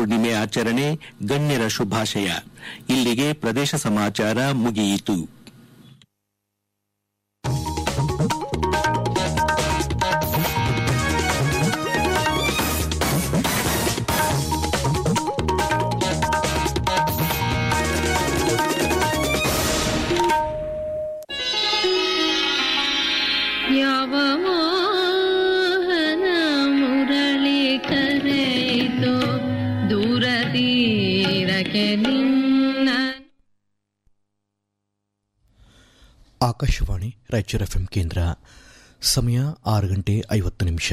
ಪೂರ್ಣಿಮೆ ಆಚರಣೆ ಗಣ್ಯರ ಶುಭಾಶಯ ಇಲ್ಲಿಗೆ ಪ್ರದೇಶ ಸಮಾಚಾರ ಮುಗಿಯಿತು ಯಾವ ಮೋಹನ ಮುರಳಿ ಕರೆಯಿತೋ ದೂರ ತೀರಕ್ಕೆ ನಿನ್ನ ಆಕಾಶವಾಣಿ ರಾಯಚೂರು ಎಫ್ಎಂ ಕೇಂದ್ರ ಸಮಯ ಆರು ಗಂಟೆ ಐವತ್ತು ನಿಮಿಷ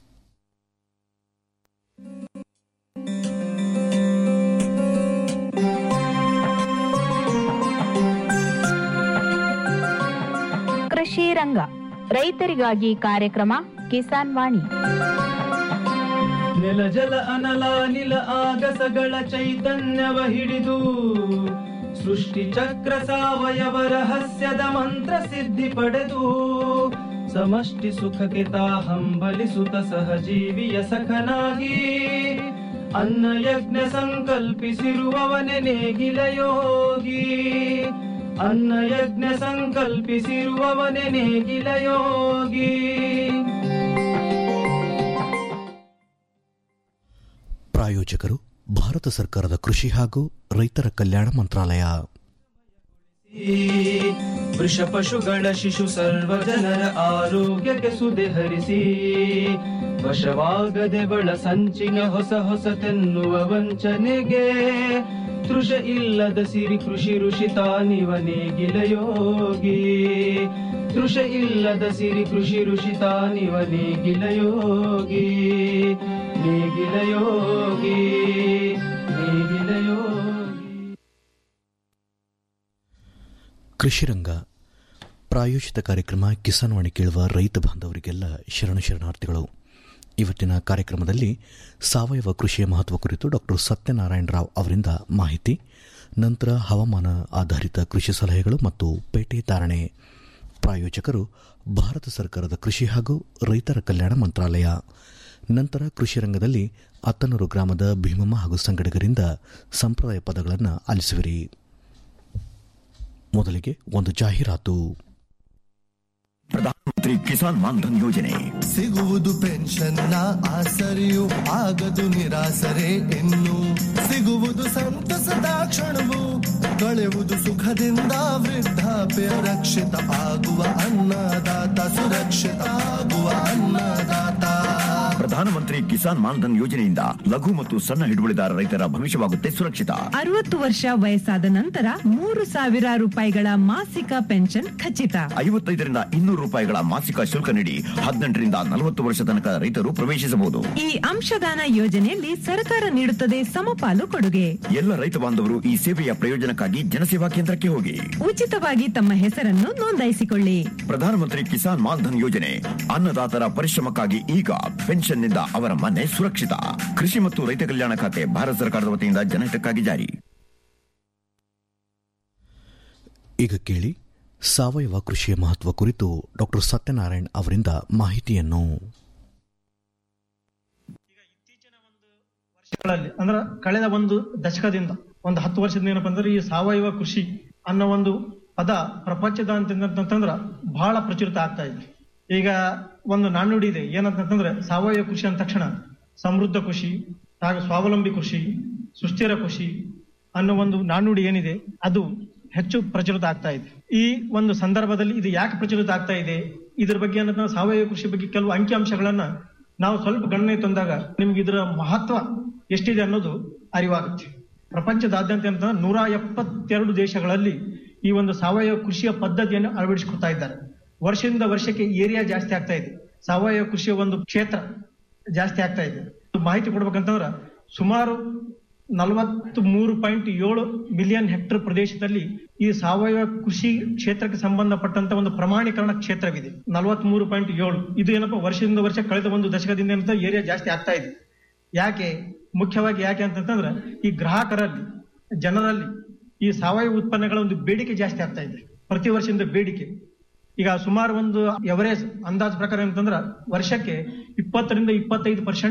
ಕೃಷಿ ರಂಗ ರೈತರಿಗಾಗಿ ಕಾರ್ಯಕ್ರಮ ಕಿಸಾನ್ ವಾಣಿ ನೆಲ ಜಲ ಅನಲ ನಿಲ ಆಗಸಗಳ ಚೈತನ್ಯವ ಹಿಡಿದು ಸೃಷ್ಟಿ ಚಕ್ರ ಸಾವಯವ ರಹಸ್ಯದ ಮಂತ್ರ ಸಿದ್ಧಿ ಪಡೆದು ಸಮಷ್ಟಿ ಸುಖಕ್ಕೆ ತಾ ಹಂಬಲಿಸುತ್ತ ಸಹಜೀವಿಯ ಸಖನಾಗಿ ಅನ್ನ ಯಜ್ಞ ಸಂಕಲ್ಪಿಸಿರುವವನೆ ನೇಗಿಲ ಯೋಗಿ ಅನ್ನ ಯಜ್ಞ ಸಂಕಲ್ಪಿಸಿರುವವನೆ ನೇಗಿಲ ಯೋಗಿ ಪ್ರಾಯೋಜಕರು ಭಾರತ ಸರ್ಕಾರದ ಕೃಷಿ ಹಾಗೂ ರೈತರ ಕಲ್ಯಾಣ ಮಂತ್ರಾಲಯ ವೃಷ ಪಶುಗಳ ಶಿಶು ಸರ್ವ ಜನರ ಆರೋಗ್ಯಕ್ಕೆ ಸುದೆ ಹರಿಸಿ ವಶವಾಗದೆ ಬಳ ಸಂಚಿನ ಹೊಸ ಹೊಸತೆನ್ನುವ ವಂಚನೆಗೆ ತೃಷ ಇಲ್ಲದ ಸಿರಿ ಕೃಷಿ ಋಷಿ ತಾನಿವ ನೇಗಿಲ ಯೋಗಿ ತೃಷ ಇಲ್ಲದ ಸಿರಿ ಕೃಷಿ ಋಷಿ ತಾನಿವ ನೇಗಿಲ ಯೋಗಿ ನೇಗಿಲ ಯೋಗಿ ನೇಗಿಲ ಯೋಗಿ ಕೃಷಿ ರಂಗ ಪ್ರಾಯೋಜಿತ ಕಾರ್ಯಕ್ರಮ ಕಿಸಾನ್ ವಾಣಿ ಕೇಳುವ ರೈತ ಬಾಂಧವರಿಗೆಲ್ಲ ಶರಣ ಶರಣಾರ್ಥಿಗಳು ಇವತ್ತಿನ ಕಾರ್ಯಕ್ರಮದಲ್ಲಿ ಸಾವಯವ ಕೃಷಿಯ ಮಹತ್ವ ಕುರಿತು ಡಾಕ್ಟರ್ ಸತ್ಯನಾರಾಯಣ ರಾವ್ ಅವರಿಂದ ಮಾಹಿತಿ ನಂತರ ಹವಾಮಾನ ಆಧಾರಿತ ಕೃಷಿ ಸಲಹೆಗಳು ಮತ್ತು ಪೇಟೆ ಧಾರಣೆ ಪ್ರಾಯೋಜಕರು ಭಾರತ ಸರ್ಕಾರದ ಕೃಷಿ ಹಾಗೂ ರೈತರ ಕಲ್ಯಾಣ ಮಂತ್ರಾಲಯ ನಂತರ ಕೃಷಿ ರಂಗದಲ್ಲಿ ಅತ್ತನೂರು ಗ್ರಾಮದ ಭೀಮಮ್ಮ ಹಾಗೂ ಸಂಗಡಿಗರಿಂದ ಸಂಪ್ರದಾಯ ಪದಗಳನ್ನು ಆಲಿಸುವಿರಿ ಮೊದಲಿಗೆ ಒಂದು ಜಾಹೀರಾತು ಪ್ರಧಾನಮಂತ್ರಿ ಕಿಸಾನ್ ಮಾನ್ಧನ್ ಯೋಜನೆ ಸಿಗುವುದು ಪೆನ್ಷನ್ನ ಆಸರೆಯು ಆಗದು ನಿರಾಸರೆ ಇನ್ನು ಸಿಗುವುದು ಸಂತಸದ ಕ್ಷಣವು ಕಳೆಯುವುದು ಸುಖದಿಂದ ವೃದ್ಧಾಪ್ಯ ರಕ್ಷಿತ ಆಗುವ ಅನ್ನದಾತ ಸುರಕ್ಷಿತ ಆಗುವ ಅನ್ನದಾತ ಪ್ರಧಾನಮಂತ್ರಿ ಕಿಸಾನ್ ಮಾನ್ಧನ್ ಯೋಜನೆಯಿಂದ ಲಘು ಮತ್ತು ಸಣ್ಣ ಹಿಡುವಳಿದಾರ ರೈತರ ಭವಿಷ್ಯವಾಗುತ್ತೆ ಸುರಕ್ಷಿತ ಅರವತ್ತು ವರ್ಷ ವಯಸ್ಸಾದ ನಂತರ ಮೂರು ಸಾವಿರ ರೂಪಾಯಿಗಳ ಮಾಸಿಕ ಪೆನ್ಷನ್ ಖಚಿತ ಐವತ್ತೈದರಿಂದ ಇನ್ನೂರು ರೂಪಾಯಿಗಳ ಮಾಸಿಕ ಶುಲ್ಕ ನೀಡಿ ಹದಿನೆಂಟರಿಂದ ನಲವತ್ತು ವರ್ಷ ತನಕ ರೈತರು ಪ್ರವೇಶಿಸಬಹುದು ಈ ಅಂಶದಾನ ಯೋಜನೆಯಲ್ಲಿ ಸರ್ಕಾರ ನೀಡುತ್ತದೆ ಸಮಪಾಲು ಕೊಡುಗೆ ಎಲ್ಲ ರೈತ ಬಾಂಧವರು ಈ ಸೇವೆಯ ಪ್ರಯೋಜನಕ್ಕಾಗಿ ಜನಸೇವಾ ಕೇಂದ್ರಕ್ಕೆ ಹೋಗಿ ಉಚಿತವಾಗಿ ತಮ್ಮ ಹೆಸರನ್ನು ನೋಂದಾಯಿಸಿಕೊಳ್ಳಿ ಪ್ರಧಾನಮಂತ್ರಿ ಕಿಸಾನ್ ಮಾನ್ಧನ್ ಯೋಜನೆ ಅನ್ನದಾತರ ಪರಿಶ್ರಮಕ್ಕಾಗಿ ಈಗ ಪೆನ್ಷನ್ನಿಂದ ಅವರ ಮನೆ ಸುರಕ್ಷಿತ ಕೃಷಿ ಮತ್ತು ರೈತ ಕಲ್ಯಾಣ ಖಾತೆ ಭಾರತ ಸರ್ಕಾರದ ವತಿಯಿಂದ ಜನಹಿತಕ್ಕಾಗಿ ಜಾರಿ ಈಗ ಕೇಳಿ ಸಾವಯವ ಕೃಷಿಯ ಮಹತ್ವ ಕುರಿತು ಡಾಕ್ಟರ್ ಸತ್ಯನಾರಾಯಣ್ ಅವರಿಂದ ಮಾಹಿತಿಯನ್ನು ವರ್ಷಗಳಲ್ಲಿ ಅಂದ್ರೆ ಕಳೆದ ಒಂದು ದಶಕದಿಂದ ಒಂದು ಹತ್ತು ವರ್ಷದಿಂದ ಏನಪ್ಪಾ ಅಂದ್ರೆ ಈ ಸಾವಯವ ಕೃಷಿ ಅನ್ನೋ ಒಂದು ಪದ ಪ್ರಪಂಚದಾದ್ಯಂತಂದ್ರ ಬಹಳ ಪ್ರಚಲಿತ ಆಗ್ತಾ ಇದೆ ಈಗ ಒಂದು ನಾಣ್ಣುಡಿ ಇದೆ ಏನಂತಂದ್ರೆ ಸಾವಯವ ಕೃಷಿ ಅಂದ ತಕ್ಷಣ ಸಮೃದ್ಧ ಕೃಷಿ ಹಾಗೂ ಸ್ವಾವಲಂಬಿ ಕೃಷಿ ಸುಸ್ಥಿರ ಕೃಷಿ ಅನ್ನೋ ಒಂದು ನಾಣ್ಣುಡಿ ಏನಿದೆ ಅದು ಹೆಚ್ಚು ಪ್ರಚಲಿತ ಆಗ್ತಾ ಇದೆ ಈ ಒಂದು ಸಂದರ್ಭದಲ್ಲಿ ಇದು ಯಾಕೆ ಪ್ರಚಲಿತ ಆಗ್ತಾ ಇದೆ ಇದ್ರ ಬಗ್ಗೆ ಅನ್ನೋದು ನಾವು ಸಾವಯವ ಕೃಷಿ ಬಗ್ಗೆ ಕೆಲವು ಅಂಕಿಅಂಶಗಳನ್ನ ನಾವು ಸ್ವಲ್ಪ ಗಣನೆ ತಂದಾಗ ನಿಮ್ಗೆ ಇದರ ಮಹತ್ವ ಎಷ್ಟಿದೆ ಅನ್ನೋದು ಅರಿವಾಗುತ್ತೆ ಪ್ರಪಂಚದಾದ್ಯಂತ ಅಂತ ನೂರ ಎಪ್ಪತ್ತೆರಡು ದೇಶಗಳಲ್ಲಿ ಈ ಒಂದು ಸಾವಯವ ಕೃಷಿಯ ಪದ್ಧತಿಯನ್ನು ಅಳವಡಿಸಿಕೊಳ್ತಾ ಇದ್ದಾರೆ ವರ್ಷದಿಂದ ವರ್ಷಕ್ಕೆ ಏರಿಯಾ ಜಾಸ್ತಿ ಆಗ್ತಾ ಇದೆ ಸಾವಯವ ಕೃಷಿಯ ಒಂದು ಕ್ಷೇತ್ರ ಜಾಸ್ತಿ ಆಗ್ತಾ ಇದೆ ಮಾಹಿತಿ ಕೊಡ್ಬೇಕಂತಂದ್ರ ಸುಮಾರು ನಲವತ್ತ್ ಮೂರು ಪಾಯಿಂಟ್ ಏಳು ಮಿಲಿಯನ್ ಹೆಕ್ಟರ್ ಪ್ರದೇಶದಲ್ಲಿ ಈ ಸಾವಯವ ಕೃಷಿ ಕ್ಷೇತ್ರಕ್ಕೆ ಸಂಬಂಧಪಟ್ಟಂತ ಒಂದು ಪ್ರಮಾಣೀಕರಣ ಕ್ಷೇತ್ರವಿದೆ ನಲವತ್ತ್ ಮೂರು ಪಾಯಿಂಟ್ ಏಳು ಇದು ಏನಪ್ಪಾ ವರ್ಷದಿಂದ ವರ್ಷ ಕಳೆದ ಒಂದು ದಶಕದಿಂದ ಏನಂತ ಏರಿಯಾ ಜಾಸ್ತಿ ಆಗ್ತಾ ಇದೆ ಯಾಕೆ ಮುಖ್ಯವಾಗಿ ಯಾಕೆ ಅಂತಂತಂದ್ರೆ ಈ ಗ್ರಾಹಕರಲ್ಲಿ ಜನರಲ್ಲಿ ಈ ಸಾವಯವ ಉತ್ಪನ್ನಗಳ ಒಂದು ಬೇಡಿಕೆ ಜಾಸ್ತಿ ಆಗ್ತಾ ಇದೆ ಪ್ರತಿ ವರ್ಷದಿಂದ ಬೇಡಿಕೆ ಈಗ ಸುಮಾರು ಒಂದು ಎವರೇಜ್ ಅಂದಾಜ್ ಪ್ರಕಾರ ಅಂತಂದ್ರ ವರ್ಷಕ್ಕೆ ಇಪ್ಪತ್ತರಿಂದ ಇಪ್ಪತ್ತೈದು ಪರ್ಸೆಂಟ್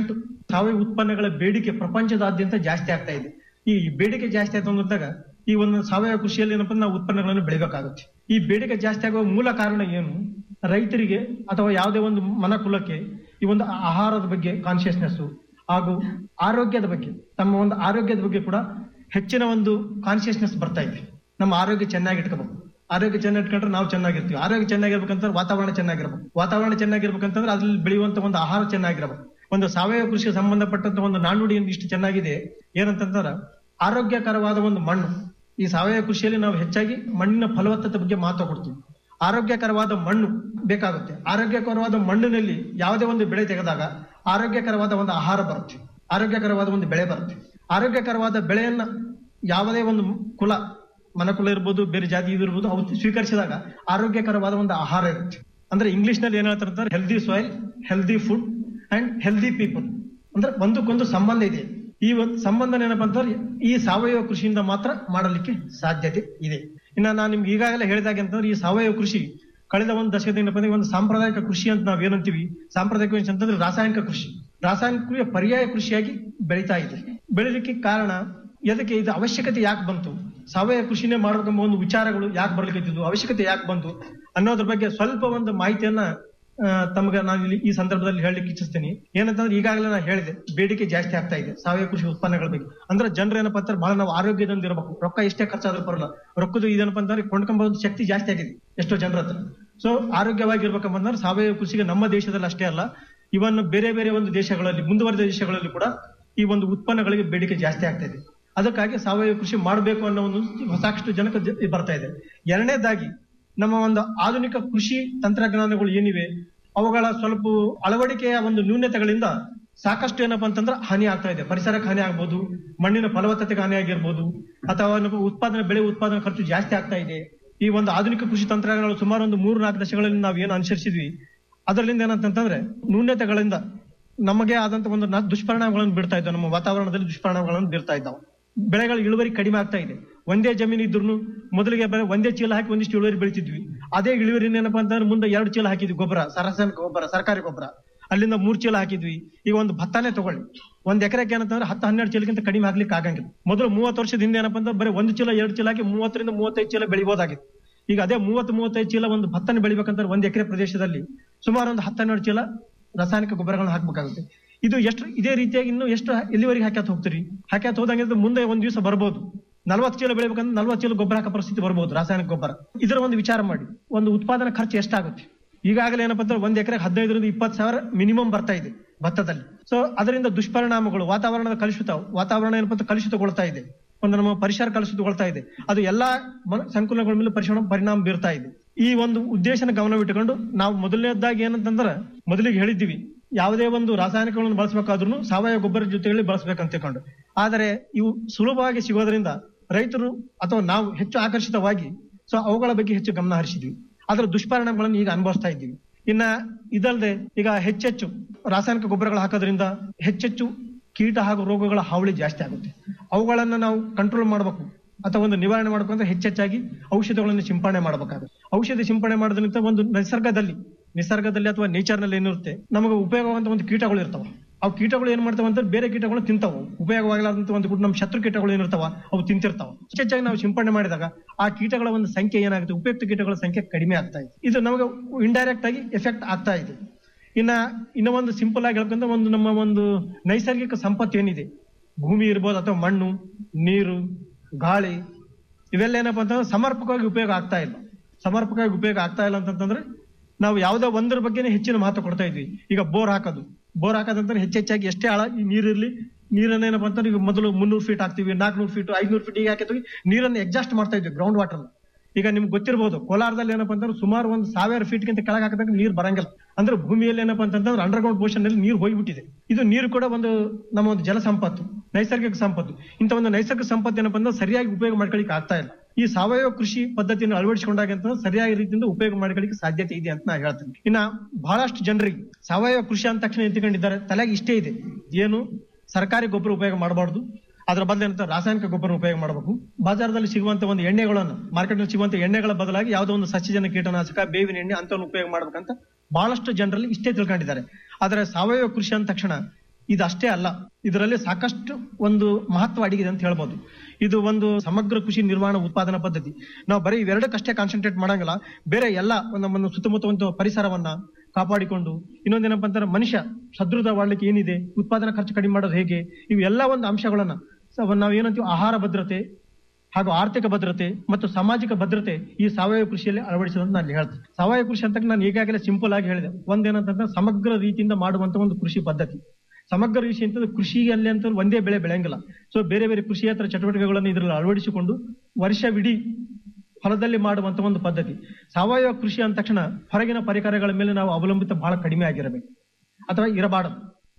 ಸಾವಯವ ಉತ್ಪನ್ನಗಳ ಬೇಡಿಕೆ ಪ್ರಪಂಚದಾದ್ಯಂತ ಜಾಸ್ತಿ ಆಗ್ತಾ ಇದೆ ಈ ಬೇಡಿಕೆ ಜಾಸ್ತಿ ಆಯ್ತು ಅಂದಾಗ ಈ ಒಂದು ಸಾವಯವ ಕೃಷಿಯಲ್ಲಿ ಏನಪ್ಪ ಅಂದ್ರೆ ನಾವು ಉತ್ಪನ್ನಗಳನ್ನು ಬೆಳಿಬೇಕಾಗುತ್ತೆ ಈ ಬೇಡಿಕೆ ಜಾಸ್ತಿ ಆಗುವ ಮೂಲ ಕಾರಣ ಏನು ರೈತರಿಗೆ ಅಥವಾ ಯಾವುದೇ ಒಂದು ಮನಕುಲಕ್ಕೆ ಈ ಒಂದು ಆಹಾರದ ಬಗ್ಗೆ ಕಾನ್ಶಿಯಸ್ನೆಸ್ ಹಾಗೂ ಆರೋಗ್ಯದ ಬಗ್ಗೆ ತಮ್ಮ ಒಂದು ಆರೋಗ್ಯದ ಬಗ್ಗೆ ಕೂಡ ಹೆಚ್ಚಿನ ಒಂದು ಕಾನ್ಶಿಯಸ್ನೆಸ್ ಬರ್ತಾ ಇದೆ ನಮ್ಮ ಆರೋಗ್ಯ ಚೆನ್ನಾಗಿ ಇಟ್ಕೋಬೇಕು ಆರೋಗ್ಯ ಚೆನ್ನಾಗಿ ಇಟ್ಕೊಂಡ್ರೆ ನಾವು ಚೆನ್ನಾಗಿರ್ತೀವಿ ಆರೋಗ್ಯ ಚೆನ್ನಾಗಿರ್ಬೇಕಂದ್ರೆ ವಾತಾವರಣ ಚೆನ್ನಾಗಿರ್ಬೇಕು ವಾತಾವರಣ ಚೆನ್ನಾಗಿರ್ಬೇಕಂತಂದ್ರೆ ಅದ್ರಲ್ಲಿ ಬೆಳೆಯುವಂತ ಒಂದು ಆಹಾರ ಚೆನ್ನಾಗಿರ್ಬೇಕು ಒಂದು ಸಾವಯವ ಕೃಷಿಗೆ ಸಂಬಂಧಪಟ್ಟಂತ ಒಂದು ನಾಣ್ಣುಡಿ ಇಷ್ಟು ಚೆನ್ನಾಗಿದೆ ಏನಂತಂದ್ರೆ ಆರೋಗ್ಯಕರವಾದ ಒಂದು ಮಣ್ಣು ಈ ಸಾವಯವ ಕೃಷಿಯಲ್ಲಿ ನಾವು ಹೆಚ್ಚಾಗಿ ಮಣ್ಣಿನ ಫಲವತ್ತತೆ ಬಗ್ಗೆ ಮಾತು ಕೊಡ್ತೀವಿ ಆರೋಗ್ಯಕರವಾದ ಮಣ್ಣು ಬೇಕಾಗುತ್ತೆ ಆರೋಗ್ಯಕರವಾದ ಮಣ್ಣಿನಲ್ಲಿ ಯಾವುದೇ ಒಂದು ಬೆಳೆ ತೆಗೆದಾಗ ಆರೋಗ್ಯಕರವಾದ ಒಂದು ಆಹಾರ ಬರುತ್ತೆ ಆರೋಗ್ಯಕರವಾದ ಒಂದು ಬೆಳೆ ಬರುತ್ತೆ ಆರೋಗ್ಯಕರವಾದ ಬೆಳೆಯನ್ನ ಯಾವುದೇ ಒಂದು ಕುಲ ಮನಕುಲ ಇರ್ಬೋದು ಬೇರೆ ಜಾತಿ ಇರ್ಬೋದು ಅವು ಸ್ವೀಕರಿಸಿದಾಗ ಆರೋಗ್ಯಕರವಾದ ಒಂದು ಆಹಾರ ಇರುತ್ತೆ ಅಂದ್ರೆ ಇಂಗ್ಲಿಷ್ ನಲ್ಲಿ ಏನ್ ಹೇಳ್ತಾರೆ ಅಂತಂದ್ರೆ healthy soil healthy food and healthy people ಅಂದ್ರೆ ಒಂದಕ್ಕೊಂದು ಸಂಬಂಧ ಇದೆ ಈ ಒಂದು ಸಂಬಂಧ ಏನಪ್ಪಾ ಅಂತಂದ್ರೆ ಈ ಸಾವಯವ ಕೃಷಿಯಿಂದ ಮಾತ್ರ ಮಾಡಲಿಕ್ಕೆ ಸಾಧ್ಯತೆ ಇದೆ ಇನ್ನ ನಾನು ನಿಮ್ಗೆ ಈಗಾಗಲೇ ಹೇಳಿದಾಗ ಅಂತಂದ್ರೆ ಈ ಸಾವಯವ ಕೃಷಿ ಕಳೆದ ಒಂದು ದಶಕದಿಂದ ಏನಪ್ಪಾ ಅಂದ್ರೆ ಒಂದು ಸಾಂಪ್ರದಾಯಿಕ ಕೃಷಿ ಅಂತ ನಾವ್ ಏನಂತೀವಿ ಸಾಂಪ್ರದಾಯಿಕ ಕೃಷಿ ಅಂತಂದ್ರೆ ರಾಸಾಯನಿಕ ಕೃಷಿ ರಾಸಾಯನಿಕ ಕೃಷಿಯ ಪರ್ಯಾಯ ಕೃಷಿಯಾಗಿ ಬೆಳೀತಾ ಇದೆ ಬೆಳಿಲಿಕ್ಕೆ ಕಾರಣ ಎದಕ್ಕೆ ಇದು ಅವಶ್ಯಕತೆ ಯಾಕೆ ಬಂತು ಸಾವಯವ ಕೃಷಿನೇ ಮಾಡ್ಬೇಕೆಂಬ ಒಂದು ವಿಚಾರಗಳು ಯಾಕೆ ಬರ್ಲಿಕ್ಕೆ ಅವಶ್ಯಕತೆ ಯಾಕೆ ಬಂತು ಅನ್ನೋದ್ರ ಬಗ್ಗೆ ಸ್ವಲ್ಪ ಒಂದು ಮಾಹಿತಿಯನ್ನ ಆ, ತಮ್ಗೆ ನಾನು ಇಲ್ಲಿ ಈ ಸಂದರ್ಭದಲ್ಲಿ ಹೇಳಲಿಕ್ಕೆ ಇಚ್ಛಿಸ್ತೀನಿ ಏನಂತಂದ್ರೆ ಈಗಾಗಲೇ ನಾನು ಹೇಳಿದೆ ಬೇಡಿಕೆ ಜಾಸ್ತಿ ಆಗ್ತಾ ಇದೆ ಸಾವಯವ ಕೃಷಿ ಉತ್ಪನ್ನಗಳ ಬಗ್ಗೆ ಅಂದ್ರೆ ಜನರು ಏನಪ್ಪಾ ಅಂತಾರೆ ಬಹಳ ನಾವು ಆರೋಗ್ಯದಿಂದ ಇರಬೇಕು ರೊಕ್ಕ ಎಷ್ಟೇ ಖರ್ಚಾದ್ರೂ ಬರಲ್ಲ ರೊಕ್ಕದ ಇದೇನಪ್ಪ ಅಂತಂದ್ರೆ ಕೊಂಡ್ಕೊಂಬ ಒಂದು ಶಕ್ತಿ ಜಾಸ್ತಿ ಆಗಿದೆ ಎಷ್ಟೋ ಜನರ ಹತ್ರ ಸೊ ಆರೋಗ್ಯವಾಗಿರ್ಬೇಕಂದ್ರೆ ಸಾವಯವ ಕೃಷಿಗೆ ನಮ್ಮ ದೇಶದಲ್ಲಿ ಅಷ್ಟೇ ಅಲ್ಲ ಇವನ್ ಬೇರೆ ಬೇರೆ ಒಂದು ದೇಶಗಳಲ್ಲಿ ಮುಂದುವರೆದ ದೇಶಗಳಲ್ಲಿ ಕೂಡ ಈ ಒಂದು ಉತ್ಪನ್ನಗಳಿಗೆ ಬೇಡಿಕೆ ಜಾಸ್ತಿ ಆಗ್ತಾ ಇದೆ ಅದಕ್ಕಾಗಿ ಸಾವಯವ ಕೃಷಿ ಮಾಡಬೇಕು ಅನ್ನೋ ಒಂದು ಸಾಕಷ್ಟು ಜನಕ್ಕೆ ಜ- ಬರ್ತಾ ಇದೆ ಎರಡನೇದಾಗಿ ನಮ್ಮ ಒಂದು ಆಧುನಿಕ ಕೃಷಿ ತಂತ್ರಜ್ಞಾನಗಳು ಏನಿವೆ ಅವುಗಳ ಸ್ವಲ್ಪ ಅಳವಡಿಕೆಯ ಒಂದು ನ್ಯೂನತೆಗಳಿಂದ ಸಾಕಷ್ಟು ಏನಪ್ಪಾ ಅಂತಂದ್ರೆ ಹಾನಿ ಆಗ್ತಾ ಇದೆ ಪರಿಸರಕ್ಕೆ ಹಾನಿ ಆಗ್ಬೋದು ಮಣ್ಣಿನ ಫಲವತ್ತತೆಗೆ ಹಾನಿ ಆಗಿರ್ಬೋದು ಅಥವಾ ಏನಪ್ಪಾ ಉತ್ಪಾದನೆ ಬೆಳೆ ಉತ್ಪಾದನೆ ಖರ್ಚು ಜಾಸ್ತಿ ಆಗ್ತಾ ಇದೆ ಈ ಒಂದು ಆಧುನಿಕ ಕೃಷಿ ತಂತ್ರಜ್ಞಾನಗಳು ಸುಮಾರು ಒಂದು ಮೂರು ನಾಲ್ಕು ದಶಕಗಳಲ್ಲಿ ನಾವು ಏನು ಅನುಸರಿಸಿದ್ವಿ ಅದರಿಂದ ಏನಂತಂದ್ರೆ ನ್ಯೂನತೆಗಳಿಂದ ನಮಗೆ ಆದಂತ ಒಂದು ನ- ದುಷ್ಪರಿಣಾಮಗಳನ್ನು ಬೀರ್ತಾ ಇದ್ದಾವೆ ನಮ್ಮ ವಾತಾವರಣದಲ್ಲಿ ದುಷ್ಪರಿಣಾಮಗಳನ್ನು ಬೀರ್ತಾ ಇದ್ದಾವೆ ಬೆಳೆಗಳ ಇಳುವರಿ ಕಡಿಮೆ ಆಗ್ತಾ ಇದೆ ಒಂದೇ ಜಮೀನು ಇದ್ರು ಮೊದಲಿಗೆ ಬರೀ ಒಂದೇ ಚೀಲ ಹಾಕಿ ಒಂದಿಷ್ಟು ಇಳುವರಿ ಬೆಳಿತಿದ್ವಿ ಅದೇ ಇಳುವರಿ ಏನಪ್ಪಾ ಅಂತಂದ್ರೆ ಮುಂದೆ ಎರಡು ಚೀಲ ಹಾಕಿದ್ವಿ ಗೊಬ್ಬರ ರಾಸಾಯನಿಕ ಗೊಬ್ಬರ ಸರ್ಕಾರಿ ಗೊಬ್ಬರ ಅಲ್ಲಿಂದ ಮೂರ್ ಚೀಲ ಹಾಕಿದ್ವಿ ಈಗ ಒಂದು ಭತ್ತನೇ ತಗೊಳ್ಳಿ ಒಂದ್ ಎಕರೆಗೆ ಏನಂತಂದ್ರೆ ಹತ್ತು ಹನ್ನೆರಡು ಚೀಲಕ್ಕಿಂತ ಕಡಿಮೆ ಹಾಕ್ಲಿಕ್ಕೆ ಆಗಂಗಿಲ್ಲ ಮೊದಲು ಮೂವತ್ತು ವರ್ಷದ ಹಿಂದೆ ಏನಪ್ಪಾ ಅಂದ್ರೆ ಬರೀ ಒಂದು ಚೀಲ ಎರಡು ಚೀಲ ಹಾಕಿ ಮೂವತ್ತರಿಂದ ಮೂವತ್ತೈದು ಚೀಲ ಬೆಳಿಬೋದಾಗಿತ್ತು ಈಗ ಅದೇ ಮೂವತ್ತು ಮೂವತ್ತೈದು ಚೀಲ ಒಂದು ಭತ್ತನ ಬೆಳಿಬೇಕಂದ್ರೆ ಒಂದ್ ಎಕರೆ ಪ್ರದೇಶದಲ್ಲಿ ಸುಮಾರು ಒಂದು ಹತ್ತೆರಡು ಚೀಲ ರಾಸಾಯನಿಕ ಗೊಬ್ಬರಗಳನ್ನ ಹಾಕ್ಬೇಕಾಗುತ್ತೆ ಇದು ಎಷ್ಟು ಇದೇ ರೀತಿಯಾಗಿ ಇನ್ನು ಎಷ್ಟು ಎಲ್ಲಿವರೆಗೆ ಹಾಕ್ಯಾತ ಹೋಗ್ತೀರಿ ಹಾಕ್ಯಾತ ಹೋದಂಗಿದ್ರೆ ಮುಂದೆ ಒಂದ್ ದಿವಸ ಬರ್ಬೋದು ನಲ್ವತ್ತು ಚೀಲ ಬೆಳಿಬೇಕಂದ್ರೆ ನಲ್ವತ್ತು ಚೀಲ ಗೊಬ್ಬರ ಹಾಕೋ ಪರಿಸ್ಥಿತಿ ಬರ್ಬೋದು ರಾಸಾಯನಿಕ ಗೊಬ್ಬರ ಇದರ ಒಂದು ವಿಚಾರ ಮಾಡಿ ಒಂದು ಉತ್ಪಾದನಾ ಖರ್ಚು ಎಷ್ಟಾಗುತ್ತೆ ಈಗಾಗಲೇ ಏನಪ್ಪಾ ಅಂದ್ರೆ ಒಂದ್ ಎಕರೆ ಹದಿನೈದರಿಂದ ಇಪ್ಪತ್ತು ಸಾವಿರ ಮಿನಿಮಮ್ ಬರ್ತಾ ಇದೆ ಭತ್ತದಲ್ಲಿ ಸೊ ಅದರಿಂದ ದುಷ್ಪರಿಣಾಮಗಳು ವಾತಾವರಣದ ಕಲುಷಿತ ವಾತಾವರಣ ಏನಪ್ಪಾ ಅಂದ್ರೆ ಕಲುಷಿತಗೊಳ್ತಾ ಇದೆ ಒಂದು ನಮ್ಮ ಪರಿಸರ ಕಲುಷಿತಗೊಳ್ತಾ ಇದೆ ಅದು ಎಲ್ಲಾ ಮನ- ಸಂಕುಲಗಳ ಮೇಲೆ ಪರಿಣಾಮ ಪರಿಣಾಮ ಬೀರ್ತಾ ಇದೆ ಈ ಒಂದು ಉದ್ದೇಶನ ಗಮನವಿಟ್ಟುಕೊಂಡು ನಾವು ಮೊದಲನೇದಾಗಿ ಏನಂತಂದ್ರೆ ಮೊದಲಿಗೆ ಹೇಳಿದ್ದೀವಿ ಯಾವುದೇ ಒಂದು ರಾಸಾಯನಿಕಗಳನ್ನು ಬಳಸಬೇಕಾದ್ರೂ ಸಾವಯವ ಗೊಬ್ಬರ ಜೊತೆಯಲ್ಲಿ ಬಳಸಬೇಕಂತ ತಿಳ್ಕೊಂಡು ಆದರೆ ಇವು ಸುಲಭವಾಗಿ ಸಿಗೋದ್ರಿಂದ ರೈತರು ಅಥವಾ ನಾವು ಹೆಚ್ಚು ಆಕರ್ಷಿತವಾಗಿ ಸೊ ಅವುಗಳ ಬಗ್ಗೆ ಹೆಚ್ಚು ಗಮನ ಹರಿಸಿದ್ವಿ ಅದರ ದುಷ್ಪರಿಣಾಮಗಳನ್ನು ಈಗ ಅನುಭವಿಸ್ತಾ ಇದ್ದೀವಿ ಇನ್ನ ಇದಲ್ಲದೆ ಈಗ ಹೆಚ್ಚೆಚ್ಚು ರಾಸಾಯನಿಕ ಗೊಬ್ಬರಗಳು ಹಾಕೋದ್ರಿಂದ ಹೆಚ್ಚೆಚ್ಚು ಕೀಟ ಹಾಗೂ ರೋಗಗಳ ಹಾವಳಿ ಜಾಸ್ತಿ ಆಗುತ್ತೆ ಅವುಗಳನ್ನ ನಾವು ಕಂಟ್ರೋಲ್ ಮಾಡಬೇಕು ಅಥವಾ ಒಂದು ನಿವಾರಣೆ ಮಾಡಬೇಕು ಅಂದ್ರೆ ಹೆಚ್ಚೆಚ್ಚಾಗಿ ಔಷಧಗಳನ್ನು ಸಿಂಪಡಣೆ ಮಾಡಬೇಕಾಗುತ್ತೆ ಔಷಧಿ ಸಿಂಪಡಣೆ ಮಾಡೋದ್ರಿಂದ ಒಂದು ನಿಸರ್ಗದಲ್ಲಿ ನಿಸರ್ಗದಲ್ಲಿ ಅಥವಾ ನೇಚರ್ ನಲ್ಲಿ ಏನಿರುತ್ತೆ ನಮಗೆ ಉಪಯೋಗವಂತ ಒಂದು ಕೀಟಗಳು ಇರ್ತಾವ ಅವು ಕೀಟಗಳು ಏನ್ ಮಾಡ್ತಾವ ಅಂತ ಬೇರೆ ಕೀಟಗಳು ತಿಂತಾವ ಉಪಯೋಗವಾಗಲಾರ್ದಂತ ಒಂದು ಕೂಡ ನಮ್ಮ ಶತ್ರು ಕೀಟಗಳು ಏನಿರ್ತಾವ ಅವು ತಿಂತಿರ್ತಾವ ಹೆಚ್ಚೆಚ್ಚಾಗಿ ನಾವು ಸಿಂಪಡಣೆ ಮಾಡಿದಾಗ ಆ ಕೀಟಗಳ ಒಂದು ಸಂಖ್ಯೆ ಏನಾಗುತ್ತೆ ಉಪಯುಕ್ತ ಕೀಟಗಳ ಸಂಖ್ಯೆ ಕಡಿಮೆ ಆಗ್ತಾ ಇದೆ ಇದು ನಮಗೆ ಇಂಡೈರೆಕ್ಟ್ ಆಗಿ ಎಫೆಕ್ಟ್ ಆಗ್ತಾ ಇದೆ ಇನ್ನ ಇನ್ನ ಒಂದು ಸಿಂಪಲ್ ಆಗಿ ಹೇಳ್ಕೊಂಡ್ರೆ ಒಂದು ನಮ್ಮ ಒಂದು ನೈಸರ್ಗಿಕ ಸಂಪತ್ತು ಏನಿದೆ ಭೂಮಿ ಇರ್ಬೋದು ಅಥವಾ ಮಣ್ಣು ನೀರು ಗಾಳಿ ಇವೆಲ್ಲ ಏನಪ್ಪಾ ಅಂತಂದ್ರೆ ಸಮರ್ಪಕವಾಗಿ ಉಪಯೋಗ ಆಗ್ತಾ ಇಲ್ಲ ಸಮರ್ಪಕವಾಗಿ ಉಪಯೋಗ ಆಗ್ತಾ ಇಲ್ಲ ಅಂತಂತಂದ್ರೆ ನಾವು ಯಾವುದೋ ಒಂದರ ಬಗ್ಗೆನೇ ಹೆಚ್ಚಿನ ಮಹತ್ವ ಕೊಡ್ತಾ ಇದ್ವಿ ಈಗ ಬೋರ್ ಹಾಕೋದು ಬೋರ್ ಹಾಕೋದಂದ್ರೆ ಹೆಚ್ಚೆಚ್ಚಾಗಿ ಎಷ್ಟೇ ಆಳ ಈ ನೀರಿರ್ಲಿ ನೀರನ್ನ ಏನಪ್ಪಾ ಅಂತಂದ್ರೆ ಈಗ ಮೊದಲು ಮುನ್ನೂರು ಫೀಟ್ ಹಾಕ್ತಿವಿ ನಾಲ್ಕುನೂರು ಫೀಟ್ ಐದ್ನೂರು ಫೀಟ್ ಈಗ ಹಾಕಿದ್ವಿ ನೀರನ್ನು ಎಕ್ಸಾಸ್ಟ್ ಮಾಡ್ತಾ ಇದ್ವಿ ಗ್ರೌಂಡ್ ವಾಟರ್ ಈಗ ನಿಮ್ಗೆ ಗೊತ್ತಿರಬಹುದು ಕೋಲಾರದಲ್ಲಿ ಏನಪ್ಪಾ ಅಂತಂದ್ರೆ ಸುಮಾರು ಒಂದು ಸಾವಿರ ಫೀಟ್ ಗಿಂತ ಕೆಳಗೆ ಹಾಕಿದಾಗ ನೀರು ಬರಂಗಿಲ್ಲ ಅಂದ್ರೆ ಭೂಮಿಯಲ್ಲಿ ಏನಪ್ಪಾ ಅಂತಂದ್ರೆ ಅಂಡರ್ಗ್ರೌಂಡ್ ಪೋರ್ಷನ್ ನಲ್ಲಿ ನೀರು ಹೋಗ್ಬಿಟ್ಟಿದೆ ಇದು ನೀರು ಕೂಡ ಒಂದು ನಮ್ಮ ಒಂದು ಜಲ ಸಂಪತ್ತು ನೈಸರ್ಗಿಕ ಸಂಪತ್ತು ಇಂಥ ಒಂದು ನೈಸರ್ಗಿಕ ಸಂಪತ್ತು ಏನಪ್ಪಾ ಅಂದ್ರೆ ಸರಿಯಾಗಿ ಉಪಯೋಗ ಮಾಡ್ಕೊಳ್ಳಿಕ್ಕೆ ಆಗ್ತಾ ಇಲ್ಲ ಈ ಸಾವಯವ ಕೃಷಿ ಪದ್ಧತಿಯನ್ನು ಅಳವಡಿಸಿಕೊಂಡಾಗ ಅಂತ ಸರಿಯಾಗಿ ರೀತಿಯಿಂದ ಉಪಯೋಗ ಮಾಡ್ಕೊಳ್ಳಿಕ್ಕೆ ಸಾಧ್ಯತೆ ಇದೆ ಅಂತ ನಾ ಹೇಳ್ತೀನಿ ಇನ್ನ ಬಹಳಷ್ಟು ಜನರಿಗೆ ಸಾವಯವ ಕೃಷಿ ಅಂದ ತಕ್ಷಣ ನಿಂತ್ಕೊಂಡಿದ್ದಾರೆ ತಲೆಗೆ ಇಷ್ಟೇ ಇದೆ ಏನು ಸರ್ಕಾರಿ ಗೊಬ್ಬರ ಉಪಯೋಗ ಮಾಡಬಾರ್ದು ಅದರ ಬದಲು ಏನಂತ ರಾಸಾಯನಿಕ ಗೊಬ್ಬರ ಉಪಯೋಗ ಮಾಡಬೇಕು ಬಾಜಾರದಲ್ಲಿ ಸಿಗುವಂತ ಒಂದು ಎಣ್ಣೆಗಳನ್ನು ಮಾರ್ಕೆಟ್ ನಲ್ಲಿ ಸಿಗುವಂತ ಎಣ್ಣೆಗಳ ಬದಲಾಗಿ ಯಾವುದೋ ಒಂದು ಸಸ್ಯಜನ ಕೀಟನಾಶಕ ಬೇವಿನ ಎಣ್ಣೆ ಅಂತವನ್ನು ಉಪಯೋಗ ಮಾಡ್ಬೇಕಂತ ಬಹಳಷ್ಟು ಜನರಲ್ಲಿ ಇಷ್ಟೇ ತಿಳ್ಕೊಂಡಿದ್ದಾರೆ ಆದ್ರೆ ಸಾವಯವ ಕೃಷಿ ಅಂದ ತಕ್ಷಣ ಇದಷ್ಟೇ ಅಲ್ಲ ಇದರಲ್ಲಿ ಸಾಕಷ್ಟು ಒಂದು ಮಹತ್ವ ಅಡಗಿದೆ ಅಂತ ಹೇಳ್ಬೋದು ಇದು ಒಂದು ಸಮಗ್ರ ಕೃಷಿ ನಿರ್ವಹಣಾ ಉತ್ಪಾದನಾ ಪದ್ಧತಿ ನಾವು ಬರೀ ಇವೆರಡಕ್ಕಷ್ಟೇ ಕಾನ್ಸಂಟ್ರೇಟ್ ಮಾಡಂಗಿಲ್ಲ ಬೇರೆ ಎಲ್ಲ ಒಂದು ನಮ್ಮ ಸುತ್ತಮುತ್ತ ಒಂದು ಪರಿಸರವನ್ನ ಕಾಪಾಡಿಕೊಂಡು ಇನ್ನೊಂದೇನಪ್ಪ ಅಂತಂದ್ರೆ ಮನುಷ್ಯ ಸದೃಢವಾಡ್ಲಿಕ್ಕೆ ಏನಿದೆ ಉತ್ಪಾದನಾ ಖರ್ಚು ಕಡಿಮೆ ಮಾಡೋದು ಹೇಗೆ ಇವೆಲ್ಲ ಒಂದು ಅಂಶಗಳನ್ನ ಸ- ನಾವು ಏನಂತೀವಿ ಆಹಾರ ಭದ್ರತೆ ಹಾಗೂ ಆರ್ಥಿಕ ಭದ್ರತೆ ಮತ್ತು ಸಾಮಾಜಿಕ ಭದ್ರತೆ ಈ ಸಾವಯವ ಕೃಷಿಯಲ್ಲಿ ಅಳವಡಿಸೋದು ನಾನು ಹೇಳ್ತೀನಿ ಸಾವಯವ ಕೃಷಿ ಅಂತ ನಾನು ಈಗಾಗಲೇ ಸಿಂಪಲ್ ಆಗಿ ಹೇಳಿದೆ ಒಂದೇನಂತಂದ್ರೆ ಸಮಗ್ರ ರೀತಿಯಿಂದ ಮಾಡುವಂತ ಒಂದು ಕೃಷಿ ಪದ್ಧತಿ ಸಮಗ್ರ ಕೃಷಿ ಅಂತಂದ್ರೆ ಕೃಷಿಯಲ್ಲಿ ಅಂತ ಒಂದೇ ಬೆಳೆ ಬೆಳೆಯಂಗಿಲ್ಲ ಸೊ ಬೇರೆ ಬೇರೆ ಕೃಷಿಯೇತರ ಚಟುವಟಿಕೆಗಳನ್ನು ಇದರಲ್ಲಿ ಅಳವಡಿಸಿಕೊಂಡು ವರ್ಷವಿಡೀ ಹೊಲದಲ್ಲಿ ಮಾಡುವಂತ ಒಂದು ಪದ್ಧತಿ ಸಾವಯವ ಕೃಷಿ ಅಂದ ತಕ್ಷಣ ಹೊರಗಿನ ಪರಿಕರಗಳ ಮೇಲೆ ನಾವು ಅವಲಂಬಿತ ಬಹಳ ಕಡಿಮೆ ಆಗಿರಬೇಕು ಅಥವಾ ಇರಬಾರದು